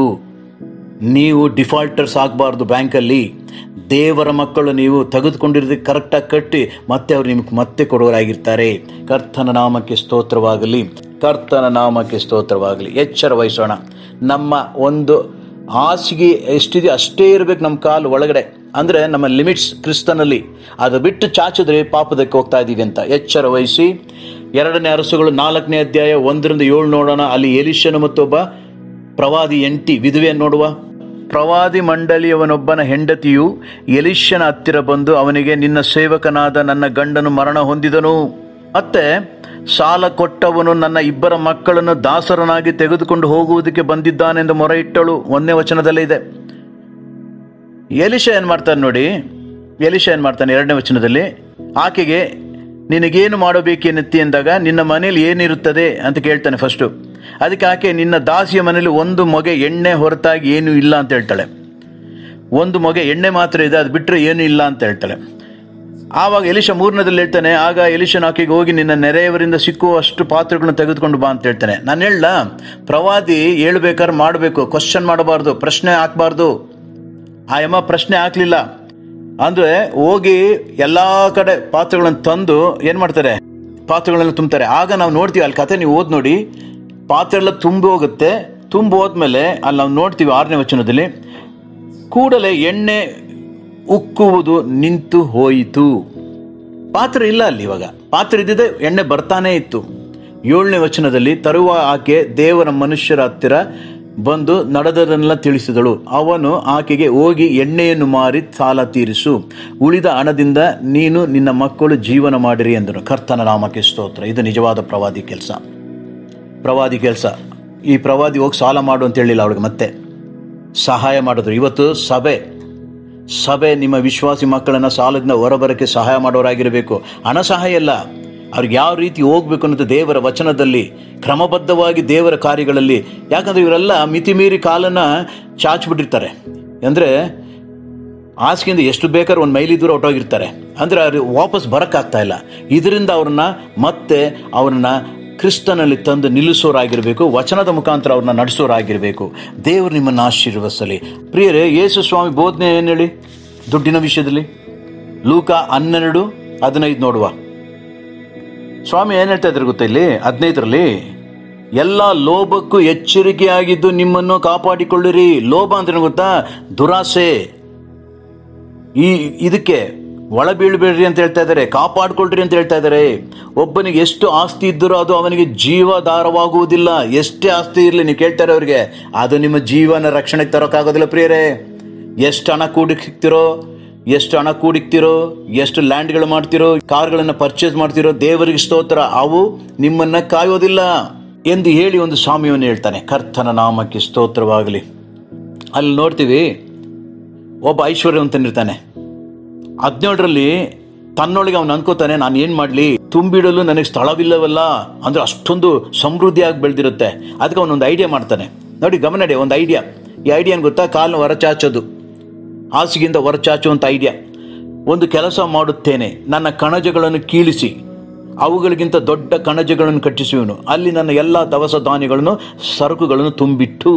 ನೀವು ಡಿಫಾಲ್ಟರ್ಸ್ ಆಗಬಾರ್ದು ಬ್ಯಾಂಕಲ್ಲಿ ದೇವರ ಮಕ್ಕಳು ನೀವು ತೆಗೆದುಕೊಂಡಿರೋದಕ್ಕೆ ಕರೆಕ್ಟಾಗಿ ಕಟ್ಟಿ ಮತ್ತೆ ಅವ್ರು ನಿಮ್ಗೆ ಮತ್ತೆ ಕೊಡೋರಾಗಿರ್ತಾರೆ ಕರ್ತನ ನಾಮಕ್ಕೆ ಸ್ತೋತ್ರವಾಗಲಿ ಕರ್ತನ ನಾಮಕ್ಕೆ ಸ್ತೋತ್ರವಾಗಲಿ ಎಚ್ಚರ ವಹಿಸೋಣ ನಮ್ಮ ಒಂದು ಹಾಸಿಗೆ ಎಷ್ಟಿದೆ ಅಷ್ಟೇ ಇರಬೇಕು ನಮ್ಮ ಕಾಲು ಒಳಗಡೆ ಅಂದರೆ ನಮ್ಮ ಲಿಮಿಟ್ಸ್ ಕ್ರಿಸ್ತನಲ್ಲಿ ಅದು ಬಿಟ್ಟು ಚಾಚಿದ್ರೆ ಪಾಪದಕ್ಕೆ ಹೋಗ್ತಾ ಇದ್ದೀವಿ ಅಂತ ಎಚ್ಚರ ವಹಿಸಿ ಎರಡನೇ ಅರಸುಗಳು ನಾಲ್ಕನೇ ಅಧ್ಯಾಯ ಒಂದರಿಂದ ಏಳು ನೋಡೋಣ ಅಲ್ಲಿ ಎಲಿಶನು ಮತ್ತೊಬ್ಬ ಪ್ರವಾದಿ ಎಂಟಿ ವಿಧವೆಯನ್ನು ನೋಡುವ ಪ್ರವಾದಿ ಮಂಡಳಿಯವನೊಬ್ಬನ ಹೆಂಡತಿಯು ಎಲಿಶನ ಹತ್ತಿರ ಬಂದು ಅವನಿಗೆ ನಿನ್ನ ಸೇವಕನಾದ ನನ್ನ ಗಂಡನು ಮರಣ ಹೊಂದಿದನು ಮತ್ತೆ ಸಾಲ ಕೊಟ್ಟವನು ನನ್ನ ಇಬ್ಬರ ಮಕ್ಕಳನ್ನು ದಾಸರನಾಗಿ ತೆಗೆದುಕೊಂಡು ಹೋಗುವುದಕ್ಕೆ ಬಂದಿದ್ದಾನೆಂದು ಮೊರೆ ಇಟ್ಟಳು ಒಂದನೇ ವಚನದಲ್ಲೇ ಇದೆ ಎಲಿಶ ಏನು ಮಾಡ್ತಾನೆ ನೋಡಿ ಎಲಿಶ ಏನು ಮಾಡ್ತಾನೆ ಎರಡನೇ ವಚನದಲ್ಲಿ ಆಕೆಗೆ ನಿನಗೇನು ಮಾಡಬೇಕೆನ್ನುತ್ತಿ ಎಂದಾಗ ನಿನ್ನ ಮನೇಲಿ ಏನಿರುತ್ತದೆ ಅಂತ ಕೇಳ್ತಾನೆ ಫಸ್ಟು ಅದಕ್ಕೆ ಆಕೆ ನಿನ್ನ ದಾಸಿಯ ಮನೇಲಿ ಒಂದು ಮೊಗೆ ಎಣ್ಣೆ ಹೊರತಾಗಿ ಏನೂ ಇಲ್ಲ ಅಂತ ಹೇಳ್ತಾಳೆ ಒಂದು ಮೊಗೆ ಎಣ್ಣೆ ಮಾತ್ರ ಇದೆ ಅದು ಬಿಟ್ಟರೆ ಏನೂ ಇಲ್ಲ ಅಂತ ಹೇಳ್ತಾಳೆ ಆವಾಗ ಎಲಿಶ ಮೂರನೇದಲ್ಲಿ ಹೇಳ್ತಾನೆ ಆಗ ಎಲಿಶನ ಆಕೆಗೆ ಹೋಗಿ ನಿನ್ನ ನೆರೆಯವರಿಂದ ಸಿಕ್ಕುವಷ್ಟು ಪಾತ್ರೆಗಳನ್ನ ತೆಗೆದುಕೊಂಡು ಬಾ ಅಂತ ಹೇಳ್ತಾನೆ ನಾನು ಹೇಳ ಪ್ರವಾದಿ ಹೇಳ್ಬೇಕಾದ್ರೆ ಮಾಡಬೇಕು ಕ್ವಶನ್ ಮಾಡಬಾರ್ದು ಪ್ರಶ್ನೆ ಹಾಕಬಾರ್ದು ಆ ಯಮ್ಮ ಪ್ರಶ್ನೆ ಹಾಕ್ಲಿಲ್ಲ ಅಂದ್ರೆ ಹೋಗಿ ಎಲ್ಲಾ ಕಡೆ ಪಾತ್ರೆಗಳನ್ನು ತಂದು ಏನ್ ಮಾಡ್ತಾರೆ ಪಾತ್ರೆಗಳನ್ನ ತುಂಬ್ತಾರೆ ಆಗ ನಾವು ನೋಡ್ತೀವಿ ಅಲ್ಲಿ ಕತೆ ನೀವು ಓದ್ ನೋಡಿ ಪಾತ್ರೆ ಎಲ್ಲ ತುಂಬಿ ಹೋಗುತ್ತೆ ತುಂಬಿ ಹೋದ್ಮೇಲೆ ಅಲ್ಲಿ ನಾವು ನೋಡ್ತೀವಿ ಆರನೇ ವಚನದಲ್ಲಿ ಕೂಡಲೇ ಎಣ್ಣೆ ಉಕ್ಕುವುದು ನಿಂತು ಹೋಯಿತು ಪಾತ್ರೆ ಇಲ್ಲ ಅಲ್ಲಿ ಇವಾಗ ಪಾತ್ರೆ ಇದ್ದಿದೆ ಎಣ್ಣೆ ಬರ್ತಾನೇ ಇತ್ತು ಏಳನೇ ವಚನದಲ್ಲಿ ತರುವ ಆಕೆ ದೇವರ ಮನುಷ್ಯರ ಹತ್ತಿರ ಬಂದು ನಡೆದದನ್ನೆಲ್ಲ ತಿಳಿಸಿದಳು ಅವನು ಆಕೆಗೆ ಹೋಗಿ ಎಣ್ಣೆಯನ್ನು ಮಾರಿ ಸಾಲ ತೀರಿಸು ಉಳಿದ ಹಣದಿಂದ ನೀನು ನಿನ್ನ ಮಕ್ಕಳು ಜೀವನ ಮಾಡಿರಿ ಎಂದನು ಕರ್ತನ ನಾಮಕ್ಕೆ ಸ್ತೋತ್ರ ಇದು ನಿಜವಾದ ಪ್ರವಾದಿ ಕೆಲಸ ಪ್ರವಾದಿ ಕೆಲಸ ಈ ಪ್ರವಾದಿ ಹೋಗಿ ಸಾಲ ಮಾಡು ಅಂತ ಹೇಳಿಲ್ಲ ಅವಳಿಗೆ ಮತ್ತೆ ಸಹಾಯ ಮಾಡಿದ್ರು ಇವತ್ತು ಸಭೆ ಸಭೆ ನಿಮ್ಮ ವಿಶ್ವಾಸಿ ಮಕ್ಕಳನ್ನ ಸಾಲದಿಂದ ಹೊರಬರಕ್ಕೆ ಸಹಾಯ ಮಾಡೋರಾಗಿರಬೇಕು ಹಣ ಸಹಾಯ ಅಲ್ಲ ಅವ್ರಿಗೆ ಯಾವ ರೀತಿ ಹೋಗ್ಬೇಕು ಅನ್ನೋದು ದೇವರ ವಚನದಲ್ಲಿ ಕ್ರಮಬದ್ಧವಾಗಿ ದೇವರ ಕಾರ್ಯಗಳಲ್ಲಿ ಯಾಕಂದ್ರೆ ಇವರೆಲ್ಲ ಮಿತಿಮೀರಿ ಕಾಲನ್ನ ಚಾಚ್ಬಿಟ್ಟಿರ್ತಾರೆ ಅಂದರೆ ಹಾಸಿಗೆಯಿಂದ ಎಷ್ಟು ಬೇಕಾದ್ರೂ ಒಂದು ಮೈಲಿ ದೂರ ಹೊಟ್ಟೋಗಿರ್ತಾರೆ ಅಂದರೆ ಅವ್ರು ವಾಪಸ್ ಬರೋಕ್ಕಾಗ್ತಾ ಇಲ್ಲ ಇದರಿಂದ ಅವ್ರನ್ನ ಮತ್ತೆ ಅವ್ರನ್ನ ಕ್ರಿಸ್ತನಲ್ಲಿ ತಂದು ನಿಲ್ಲಿಸೋರಾಗಿರಬೇಕು ವಚನದ ಮುಖಾಂತರ ಅವ್ರನ್ನ ನಡೆಸೋರಾಗಿರಬೇಕು ದೇವರು ನಿಮ್ಮನ್ನು ಆಶೀರ್ವದಿಸಲಿ ಪ್ರಿಯರೇ ಯೇಸು ಸ್ವಾಮಿ ಬೋಧನೆ ಏನು ಹೇಳಿ ದುಡ್ಡಿನ ವಿಷಯದಲ್ಲಿ ಲೂಕ ಹನ್ನೆರಡು ಹದಿನೈದು ನೋಡುವ ಸ್ವಾಮಿ ಏನು ಹೇಳ್ತಾ ಇದ್ದಾರೆ ಗೊತ್ತಾ ಇಲ್ಲಿ ಹದಿನೈದರಲ್ಲಿ ಎಲ್ಲ ಲೋಭಕ್ಕೂ ಎಚ್ಚರಿಕೆಯಾಗಿದ್ದು ನಿಮ್ಮನ್ನು ಕಾಪಾಡಿಕೊಳ್ಳಿರಿ ಲೋಭ ಅಂದ್ರೆ ಗೊತ್ತಾ ದುರಾಸೆ ಈ ಇದಕ್ಕೆ ಒಳ ಬೀಳ್ಬೇಡ್ರಿ ಅಂತ ಹೇಳ್ತಾ ಇದ್ದಾರೆ ಕಾಪಾಡ್ಕೊಳ್ರಿ ಅಂತ ಹೇಳ್ತಾ ಇದ್ದಾರೆ ಒಬ್ಬನಿಗೆ ಎಷ್ಟು ಆಸ್ತಿ ಇದ್ದರೂ ಅದು ಅವನಿಗೆ ಜೀವಾಧಾರವಾಗುವುದಿಲ್ಲ ಎಷ್ಟೇ ಆಸ್ತಿ ಇರಲಿ ನೀವು ಕೇಳ್ತಾರೆ ಅವ್ರಿಗೆ ಅದು ನಿಮ್ಮ ಜೀವನ ರಕ್ಷಣೆಗೆ ತರೋಕ್ಕಾಗೋದಿಲ್ಲ ಪ್ರಿಯರೇ ಎಷ್ಟು ಹಣ ಕೂಡಿ ಸಿಗ್ತಿರೋ ಎಷ್ಟು ಹಣ ಕೂಡಿಕ್ತಿರೋ ಎಷ್ಟು ಲ್ಯಾಂಡ್ಗಳು ಮಾಡ್ತಿರೋ ಕಾರ್ಗಳನ್ನು ಪರ್ಚೇಸ್ ಮಾಡ್ತಿರೋ ದೇವರಿಗೆ ಸ್ತೋತ್ರ ಅವು ನಿಮ್ಮನ್ನ ಕಾಯೋದಿಲ್ಲ ಎಂದು ಹೇಳಿ ಒಂದು ಸ್ವಾಮಿಯನ್ನು ಹೇಳ್ತಾನೆ ಕರ್ತನ ನಾಮಕ್ಕೆ ಸ್ತೋತ್ರವಾಗಲಿ ಅಲ್ಲಿ ನೋಡ್ತೀವಿ ಒಬ್ಬ ಐಶ್ವರ್ಯವಂತನಿರ್ತಾನೆ ಹದಿನೇಳರಲ್ಲಿ ತನ್ನೊಳಗೆ ಅವನು ಅನ್ಕೋತಾನೆ ನಾನು ಏನು ಮಾಡಲಿ ತುಂಬಿಡಲು ನನಗೆ ಸ್ಥಳವಿಲ್ಲವಲ್ಲ ಅಂದ್ರೆ ಅಷ್ಟೊಂದು ಸಮೃದ್ಧಿಯಾಗಿ ಬೆಳೆದಿರುತ್ತೆ ಅದಕ್ಕೆ ಅವನೊಂದು ಐಡಿಯಾ ಮಾಡ್ತಾನೆ ನೋಡಿ ಗಮನಡಿ ಒಂದು ಐಡಿಯಾ ಈ ಐಡಿಯಾ ಏನು ಗೊತ್ತಾ ಕಾಲನ್ನು ಹೊರಚಾಚೋದು ಹಾಸಿಗೆಯಿಂದ ಹೊರಚಾಚುವಂಥ ಐಡಿಯಾ ಒಂದು ಕೆಲಸ ಮಾಡುತ್ತೇನೆ ನನ್ನ ಕಣಜಗಳನ್ನು ಕೀಳಿಸಿ ಅವುಗಳಿಗಿಂತ ದೊಡ್ಡ ಕಣಜಗಳನ್ನು ಕಟ್ಟಿಸುವನು ಅಲ್ಲಿ ನನ್ನ ಎಲ್ಲ ದವಸ ಧಾನ್ಯಗಳನ್ನು ಸರಕುಗಳನ್ನು ತುಂಬಿಟ್ಟು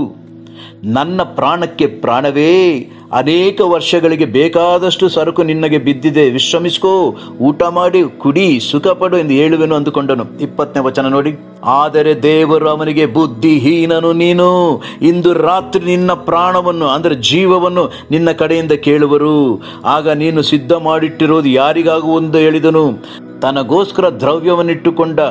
ನನ್ನ ಪ್ರಾಣಕ್ಕೆ ಪ್ರಾಣವೇ ಅನೇಕ ವರ್ಷಗಳಿಗೆ ಬೇಕಾದಷ್ಟು ಸರಕು ನಿನ್ನಗೆ ಬಿದ್ದಿದೆ ವಿಶ್ರಮಿಸ್ಕೋ ಊಟ ಮಾಡಿ ಕುಡಿ ಸುಖಪಡು ಎಂದು ಹೇಳುವೆನು ಅಂದುಕೊಂಡನು ಇಪ್ಪತ್ತನೇ ವಚನ ನೋಡಿ ಆದರೆ ದೇವರು ಅವನಿಗೆ ಬುದ್ಧಿಹೀನನು ನೀನು ಇಂದು ರಾತ್ರಿ ನಿನ್ನ ಪ್ರಾಣವನ್ನು ಅಂದರೆ ಜೀವವನ್ನು ನಿನ್ನ ಕಡೆಯಿಂದ ಕೇಳುವರು ಆಗ ನೀನು ಸಿದ್ಧ ಮಾಡಿಟ್ಟಿರೋದು ಯಾರಿಗಾಗುವಂದು ಹೇಳಿದನು ತನಗೋಸ್ಕರ ದ್ರವ್ಯವನ್ನಿಟ್ಟುಕೊಂಡ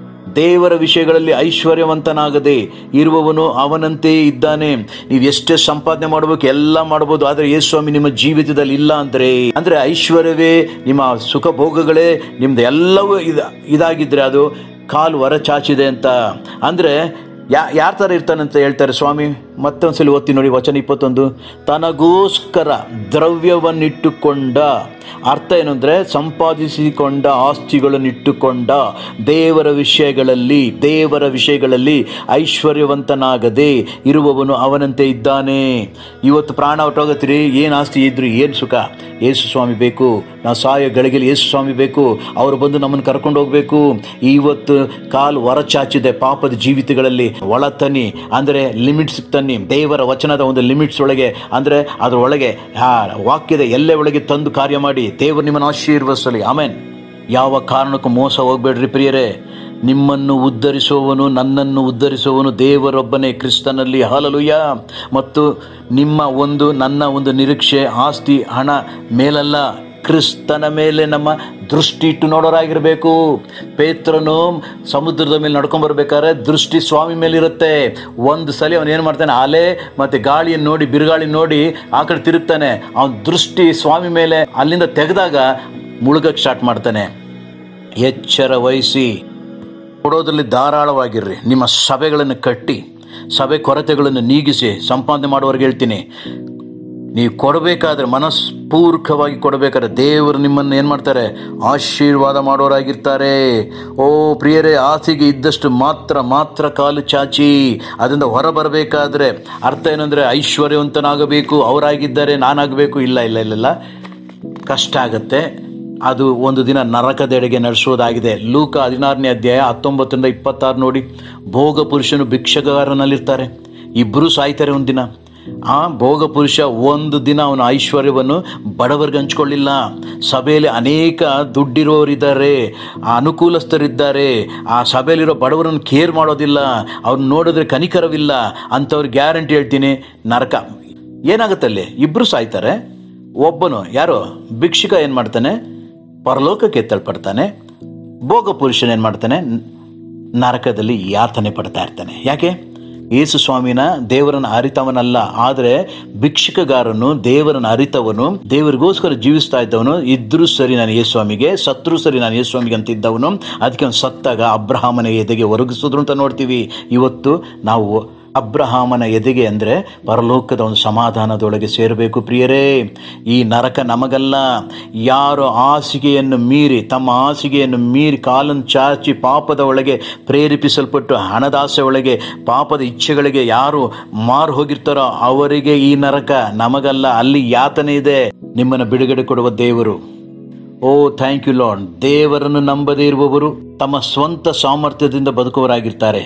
ದೇವರ ವಿಷಯಗಳಲ್ಲಿ ಐಶ್ವರ್ಯವಂತನಾಗದೆ ಇರುವವನು ಅವನಂತೆ ಇದ್ದಾನೆ ನೀವು ಎಷ್ಟೇ ಸಂಪಾದನೆ ಮಾಡಬೇಕು ಎಲ್ಲ ಮಾಡಬಹುದು ಆದರೆ ಯೇಸು ಸ್ವಾಮಿ ನಿಮ್ಮ ಜೀವಿತದಲ್ಲಿ ಇಲ್ಲ ಅಂದ್ರೆ ಅಂದ್ರೆ ಐಶ್ವರ್ಯವೇ ನಿಮ್ಮ ಸುಖ ಭೋಗಗಳೇ ನಿಮ್ದು ಎಲ್ಲವೂ ಇದ ಇದಾಗಿದ್ರೆ ಅದು ಕಾಲು ಹೊರ ಚಾಚಿದೆ ಅಂತ ಅಂದ್ರೆ ಯಾ ಯಾರ ಥರ ಇರ್ತಾನಂತ ಹೇಳ್ತಾರೆ ಸ್ವಾಮಿ ಮತ್ತೊಂದ್ಸಲಿ ಓದ್ತೀನಿ ನೋಡಿ ವಚನ ಇಪ್ಪತ್ತೊಂದು ತನಗೋಸ್ಕರ ದ್ರವ್ಯವನ್ನಿಟ್ಟುಕೊಂಡ ಅರ್ಥ ಏನು ಅಂದರೆ ಸಂಪಾದಿಸಿಕೊಂಡ ಆಸ್ತಿಗಳನ್ನಿಟ್ಟುಕೊಂಡ ದೇವರ ವಿಷಯಗಳಲ್ಲಿ ದೇವರ ವಿಷಯಗಳಲ್ಲಿ ಐಶ್ವರ್ಯವಂತನಾಗದೆ ಇರುವವನು ಅವನಂತೆ ಇದ್ದಾನೆ ಇವತ್ತು ಪ್ರಾಣ ಹೊಟ್ಟೋಗತ್ತೀರಿ ಏನು ಆಸ್ತಿ ಇದ್ರು ಏನು ಸುಖ ಯೇಸು ಸ್ವಾಮಿ ಬೇಕು ನಾವು ಸಾಯೋ ಗಳಿಗೆಲಿ ಯೇಸು ಸ್ವಾಮಿ ಬೇಕು ಅವರು ಬಂದು ನಮ್ಮನ್ನು ಕರ್ಕೊಂಡು ಹೋಗಬೇಕು ಇವತ್ತು ಕಾಲು ಹೊರಚಾಚಿದೆ ಪಾಪದ ಜೀವಿತಗಳಲ್ಲಿ ಒಳ ತನ್ನಿ ಅಂದರೆ ಲಿಮಿಟ್ಸ್ ತನ್ನಿ ದೇವರ ವಚನದ ಒಂದು ಲಿಮಿಟ್ಸ್ ಒಳಗೆ ಅಂದರೆ ಅದರ ಒಳಗೆ ಆ ವಾಕ್ಯದ ಎಲ್ಲೆ ಒಳಗೆ ತಂದು ಕಾರ್ಯ ಮಾಡಿ ದೇವರು ನಿಮ್ಮನ್ನು ಆಶೀರ್ವದಿಸಲಿ ಆಮೇನ್ ಯಾವ ಕಾರಣಕ್ಕೂ ಮೋಸ ಹೋಗ್ಬೇಡ್ರಿ ಪ್ರಿಯರೇ ನಿಮ್ಮನ್ನು ಉದ್ಧರಿಸುವವನು ನನ್ನನ್ನು ಉದ್ಧರಿಸುವವನು ದೇವರೊಬ್ಬನೇ ಕ್ರಿಸ್ತನಲ್ಲಿ ಹಾಲಲುಯ್ಯ ಮತ್ತು ನಿಮ್ಮ ಒಂದು ನನ್ನ ಒಂದು ನಿರೀಕ್ಷೆ ಆಸ್ತಿ ಹಣ ಮೇಲಲ್ಲ ಕ್ರಿಸ್ತನ ಮೇಲೆ ನಮ್ಮ ದೃಷ್ಟಿ ಇಟ್ಟು ನೋಡೋರಾಗಿರಬೇಕು ಪೇತ್ರನು ಸಮುದ್ರದ ಮೇಲೆ ನಡ್ಕೊಂಡ್ ಬರ್ಬೇಕಾದ್ರೆ ದೃಷ್ಟಿ ಸ್ವಾಮಿ ಮೇಲೆ ಇರುತ್ತೆ ಒಂದು ಸಲ ಅವನು ಏನು ಮಾಡ್ತಾನೆ ಅಲೆ ಮತ್ತೆ ಗಾಳಿಯನ್ನು ನೋಡಿ ಬಿರುಗಾಳಿ ನೋಡಿ ಆ ಕಡೆ ತಿರುಗ್ತಾನೆ ಅವನ ದೃಷ್ಟಿ ಸ್ವಾಮಿ ಮೇಲೆ ಅಲ್ಲಿಂದ ತೆಗೆದಾಗ ಮುಳುಗಕ್ಕೆ ಸ್ಟಾರ್ಟ್ ಮಾಡ್ತಾನೆ ಎಚ್ಚರ ವಹಿಸಿ ಕೊಡೋದ್ರಲ್ಲಿ ಧಾರಾಳವಾಗಿರ್ರಿ ನಿಮ್ಮ ಸಭೆಗಳನ್ನು ಕಟ್ಟಿ ಸಭೆ ಕೊರತೆಗಳನ್ನು ನೀಗಿಸಿ ಸಂಪಾದನೆ ಮಾಡುವವರೆಗೆ ಹೇಳ್ತೀನಿ ನೀವು ಕೊಡಬೇಕಾದ್ರೆ ಮನಸ್ಪೂರ್ವಕವಾಗಿ ಕೊಡಬೇಕಾದ್ರೆ ದೇವರು ನಿಮ್ಮನ್ನು ಏನು ಮಾಡ್ತಾರೆ ಆಶೀರ್ವಾದ ಮಾಡೋರಾಗಿರ್ತಾರೆ ಓ ಪ್ರಿಯರೇ ಆಸೆಗೆ ಇದ್ದಷ್ಟು ಮಾತ್ರ ಮಾತ್ರ ಕಾಲು ಚಾಚಿ ಅದರಿಂದ ಹೊರ ಬರಬೇಕಾದ್ರೆ ಅರ್ಥ ಏನಂದರೆ ಐಶ್ವರ್ಯವಂತನಾಗಬೇಕು ಅವರಾಗಿದ್ದಾರೆ ನಾನಾಗಬೇಕು ಇಲ್ಲ ಇಲ್ಲ ಇಲ್ಲ ಇಲ್ಲ ಕಷ್ಟ ಆಗತ್ತೆ ಅದು ಒಂದು ದಿನ ನರಕದೆಡೆಗೆ ನಡೆಸುವುದಾಗಿದೆ ಲೂಕ ಹದಿನಾರನೇ ಅಧ್ಯಾಯ ಹತ್ತೊಂಬತ್ತರಿಂದ ಇಪ್ಪತ್ತಾರು ನೋಡಿ ಭೋಗ ಪುರುಷನು ಭಿಕ್ಷಗಾರನಲ್ಲಿರ್ತಾರೆ ಇಬ್ಬರು ಸಾಯ್ತಾರೆ ಒಂದು ದಿನ ಆ ಭೋಗ ಪುರುಷ ಒಂದು ದಿನ ಅವನ ಐಶ್ವರ್ಯವನ್ನು ಬಡವರಿಗೆ ಹಂಚ್ಕೊಳ್ಳಿಲ್ಲ ಸಭೆಯಲ್ಲಿ ಅನೇಕ ದುಡ್ಡಿರೋರಿದ್ದಾರೆ ಆ ಅನುಕೂಲಸ್ಥರಿದ್ದಾರೆ ಆ ಸಭೆಯಲ್ಲಿರೋ ಬಡವರನ್ನು ಕೇರ್ ಮಾಡೋದಿಲ್ಲ ಅವ್ರನ್ನ ನೋಡಿದ್ರೆ ಕನಿಕರವಿಲ್ಲ ಅಂಥವ್ರಿಗೆ ಗ್ಯಾರಂಟಿ ಹೇಳ್ತೀನಿ ನರಕ ಏನಾಗುತ್ತೆ ಅಲ್ಲಿ ಇಬ್ಬರು ಸಾಯ್ತಾರೆ ಒಬ್ಬನು ಯಾರು ಭಿಕ್ಷುಕ ಏನು ಮಾಡ್ತಾನೆ ಪರಲೋಕಕ್ಕೆ ಎತ್ತಲ್ಪಡ್ತಾನೆ ಭೋಗ ಪುರುಷನ ಏನು ಮಾಡ್ತಾನೆ ನರಕದಲ್ಲಿ ಯಾತನೆ ಪಡ್ತಾ ಇರ್ತಾನೆ ಯಾಕೆ ಯೇಸು ಸ್ವಾಮಿನ ದೇವರನ್ನ ಅರಿತವನಲ್ಲ ಆದರೆ ಭಿಕ್ಷುಕಗಾರನು ದೇವರನ್ನ ಅರಿತವನು ದೇವರಿಗೋಸ್ಕರ ಜೀವಿಸ್ತಾ ಇದ್ದವನು ಇದ್ರೂ ಸರಿ ನಾನು ಯೇಸು ಸ್ವಾಮಿಗೆ ಸತ್ರು ಸರಿ ನಾನು ಯೇಸು ಸ್ವಾಮಿಗೆ ಅಂತ ಇದ್ದವನು ಅದಕ್ಕೆ ಅವನು ಸತ್ತಾಗ ಅಬ್ರಹಾಮನ ಎದೆಗೆ ಒರಗಿಸಿದ್ರು ಅಂತ ನೋಡ್ತೀವಿ ಇವತ್ತು ನಾವು ಅಬ್ರಹಾಮನ ಎದೆಗೆ ಅಂದರೆ ಪರಲೋಕದ ಒಂದು ಸಮಾಧಾನದೊಳಗೆ ಸೇರಬೇಕು ಪ್ರಿಯರೇ ಈ ನರಕ ನಮಗಲ್ಲ ಯಾರು ಹಾಸಿಗೆಯನ್ನು ಮೀರಿ ತಮ್ಮ ಹಾಸಿಗೆಯನ್ನು ಮೀರಿ ಕಾಲನ್ನು ಚಾಚಿ ಪಾಪದ ಒಳಗೆ ಪ್ರೇರೇಪಿಸಲ್ಪಟ್ಟು ಹಣದಾಸೆ ಒಳಗೆ ಪಾಪದ ಇಚ್ಛೆಗಳಿಗೆ ಯಾರು ಮಾರು ಹೋಗಿರ್ತಾರೋ ಅವರಿಗೆ ಈ ನರಕ ನಮಗಲ್ಲ ಅಲ್ಲಿ ಯಾತನೆ ಇದೆ ನಿಮ್ಮನ್ನು ಬಿಡುಗಡೆ ಕೊಡುವ ದೇವರು ಓ ಥ್ಯಾಂಕ್ ಯು ಲಾರ್ಡ್ ದೇವರನ್ನು ನಂಬದೇ ಇರುವವರು ತಮ್ಮ ಸ್ವಂತ ಸಾಮರ್ಥ್ಯದಿಂದ ಬದುಕುವರಾಗಿರ್ತಾರೆ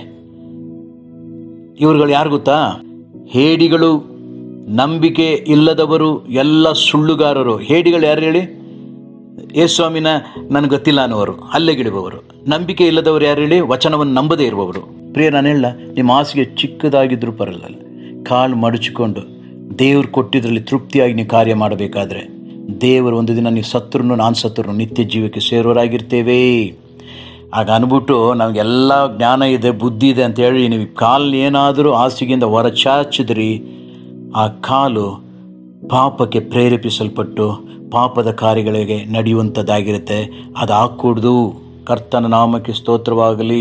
ಇವ್ರುಗಳು ಯಾರು ಗೊತ್ತಾ ಹೇಡಿಗಳು ನಂಬಿಕೆ ಇಲ್ಲದವರು ಎಲ್ಲ ಸುಳ್ಳುಗಾರರು ಹೇಡಿಗಳು ಯಾರು ಹೇಳಿ ಯೇಸ್ವಾಮಿನ ನನಗೆ ಗೊತ್ತಿಲ್ಲ ಅನ್ನುವರು ಹಲ್ಲೆಗಿಡುವವರು ನಂಬಿಕೆ ಇಲ್ಲದವರು ಯಾರು ಹೇಳಿ ವಚನವನ್ನು ನಂಬದೇ ಇರುವವರು ಪ್ರಿಯ ನಾನು ಹೇಳ ನಿಮ್ಮ ಹಾಸಿಗೆ ಚಿಕ್ಕದಾಗಿದ್ರೂ ಪರಲ್ಲ ಕಾಲು ಮಡಚಿಕೊಂಡು ದೇವ್ರು ಕೊಟ್ಟಿದ್ರಲ್ಲಿ ತೃಪ್ತಿಯಾಗಿ ನೀವು ಕಾರ್ಯ ಮಾಡಬೇಕಾದ್ರೆ ದೇವರು ಒಂದು ದಿನ ನೀವು ಸತ್ರು ನಾನು ಸತ್ರು ನಿತ್ಯ ಜೀವಕ್ಕೆ ಸೇರೋರಾಗಿರ್ತೇವೆ ಆಗ ಅನ್ಬಿಟ್ಟು ನಮಗೆಲ್ಲ ಜ್ಞಾನ ಇದೆ ಬುದ್ಧಿ ಇದೆ ಅಂತ ಹೇಳಿ ನೀವು ಕಾಲು ಏನಾದರೂ ಹಾಸಿಗೆಯಿಂದ ಹೊರ ಚಾಚಿದ್ರಿ ಆ ಕಾಲು ಪಾಪಕ್ಕೆ ಪ್ರೇರೇಪಿಸಲ್ಪಟ್ಟು ಪಾಪದ ಕಾರ್ಯಗಳಿಗೆ ನಡೆಯುವಂಥದ್ದಾಗಿರುತ್ತೆ ಅದು ಹಾಕೂಡ್ದು ಕರ್ತನ ನಾಮಕ್ಕೆ ಸ್ತೋತ್ರವಾಗಲಿ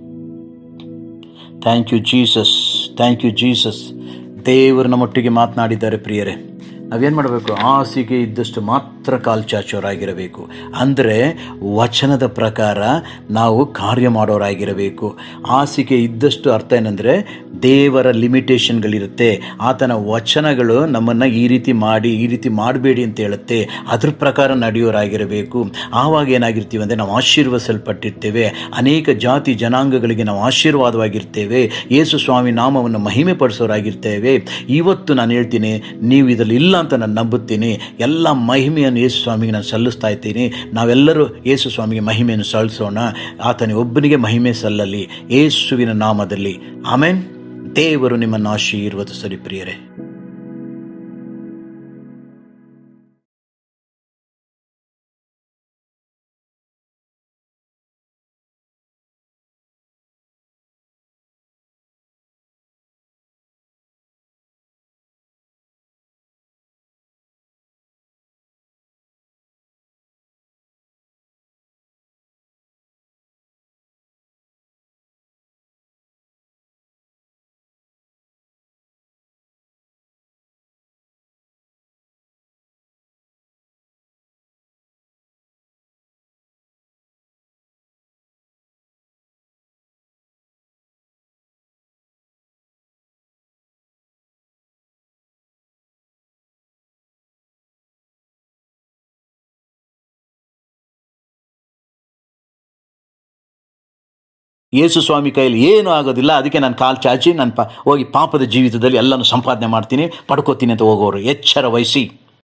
thank you Jesus thank you Jesus ದೇವರು ನಮ್ಮೊಟ್ಟಿಗೆ ಮಾತನಾಡಿದ್ದಾರೆ ಪ್ರಿಯರೇ ನಾವೇನು ಮಾಡಬೇಕು ಹಾಸಿಗೆ ಇದ್ದಷ್ಟು ಮಾತ್ರ ಕಾಲ್ಚಾಚೋರಾಗಿರಬೇಕು ಅಂದರೆ ವಚನದ ಪ್ರಕಾರ ನಾವು ಕಾರ್ಯ ಮಾಡೋರಾಗಿರಬೇಕು ಹಾಸಿಗೆ ಇದ್ದಷ್ಟು ಅರ್ಥ ಏನಂದರೆ ದೇವರ ಲಿಮಿಟೇಷನ್ಗಳಿರುತ್ತೆ ಆತನ ವಚನಗಳು ನಮ್ಮನ್ನು ಈ ರೀತಿ ಮಾಡಿ ಈ ರೀತಿ ಮಾಡಬೇಡಿ ಅಂತ ಹೇಳುತ್ತೆ ಅದ್ರ ಪ್ರಕಾರ ನಡೆಯೋರಾಗಿರಬೇಕು ಆವಾಗ ಏನಾಗಿರ್ತೀವಿ ಅಂದರೆ ನಾವು ಆಶೀರ್ವಸಲ್ಪಟ್ಟಿರ್ತೇವೆ ಅನೇಕ ಜಾತಿ ಜನಾಂಗಗಳಿಗೆ ನಾವು ಆಶೀರ್ವಾದವಾಗಿರ್ತೇವೆ ಯೇಸು ಸ್ವಾಮಿ ನಾಮವನ್ನು ಮಹಿಮೆ ಪಡಿಸೋರಾಗಿರ್ತೇವೆ ಇವತ್ತು ನಾನು ಹೇಳ್ತೀನಿ ನೀವು ಇದರಲ್ಲಿ ಇಲ್ಲ ಅಂತ ನಾನು ನಂಬುತ್ತೀನಿ ಎಲ್ಲ ಮಹಿಮೆಯನ್ನು ಯೇಸು ಸ್ವಾಮಿಗೆ ನಾನು ಸಲ್ಲಿಸ್ತಾ ಇದ್ದೀನಿ ನಾವೆಲ್ಲರೂ ಯೇಸು ಸ್ವಾಮಿಗೆ ಮಹಿಮೆಯನ್ನು ಸಲ್ಲಿಸೋಣ ಆತನಿಗೆ ಒಬ್ಬನಿಗೆ ಮಹಿಮೆ ಸಲ್ಲಲಿ ಯೇಸುವಿನ ನಾಮದಲ್ಲಿ ಆಮೇನ್ ದೇವರು ನಿಮ್ಮನ್ನು ಆಶೀರ್ವದಿಸಲಿ ಪ್ರಿಯರೇ ಯೇಸು ಸ್ವಾಮಿ ಕೈಯಲ್ಲಿ ಏನೂ ಆಗೋದಿಲ್ಲ ಅದಕ್ಕೆ ನಾನು ಕಾಲು ಚಾಚಿ ನಾನು ಪ ಹೋಗಿ ಪಾಪದ ಜೀವಿತದಲ್ಲಿ ಎಲ್ಲನೂ ಸಂಪಾದನೆ ಮಾಡ್ತೀನಿ ಪಡ್ಕೋತೀನಿ ಅಂತ ಹೋಗೋರು ಎಚ್ಚರ ವಹಿಸಿ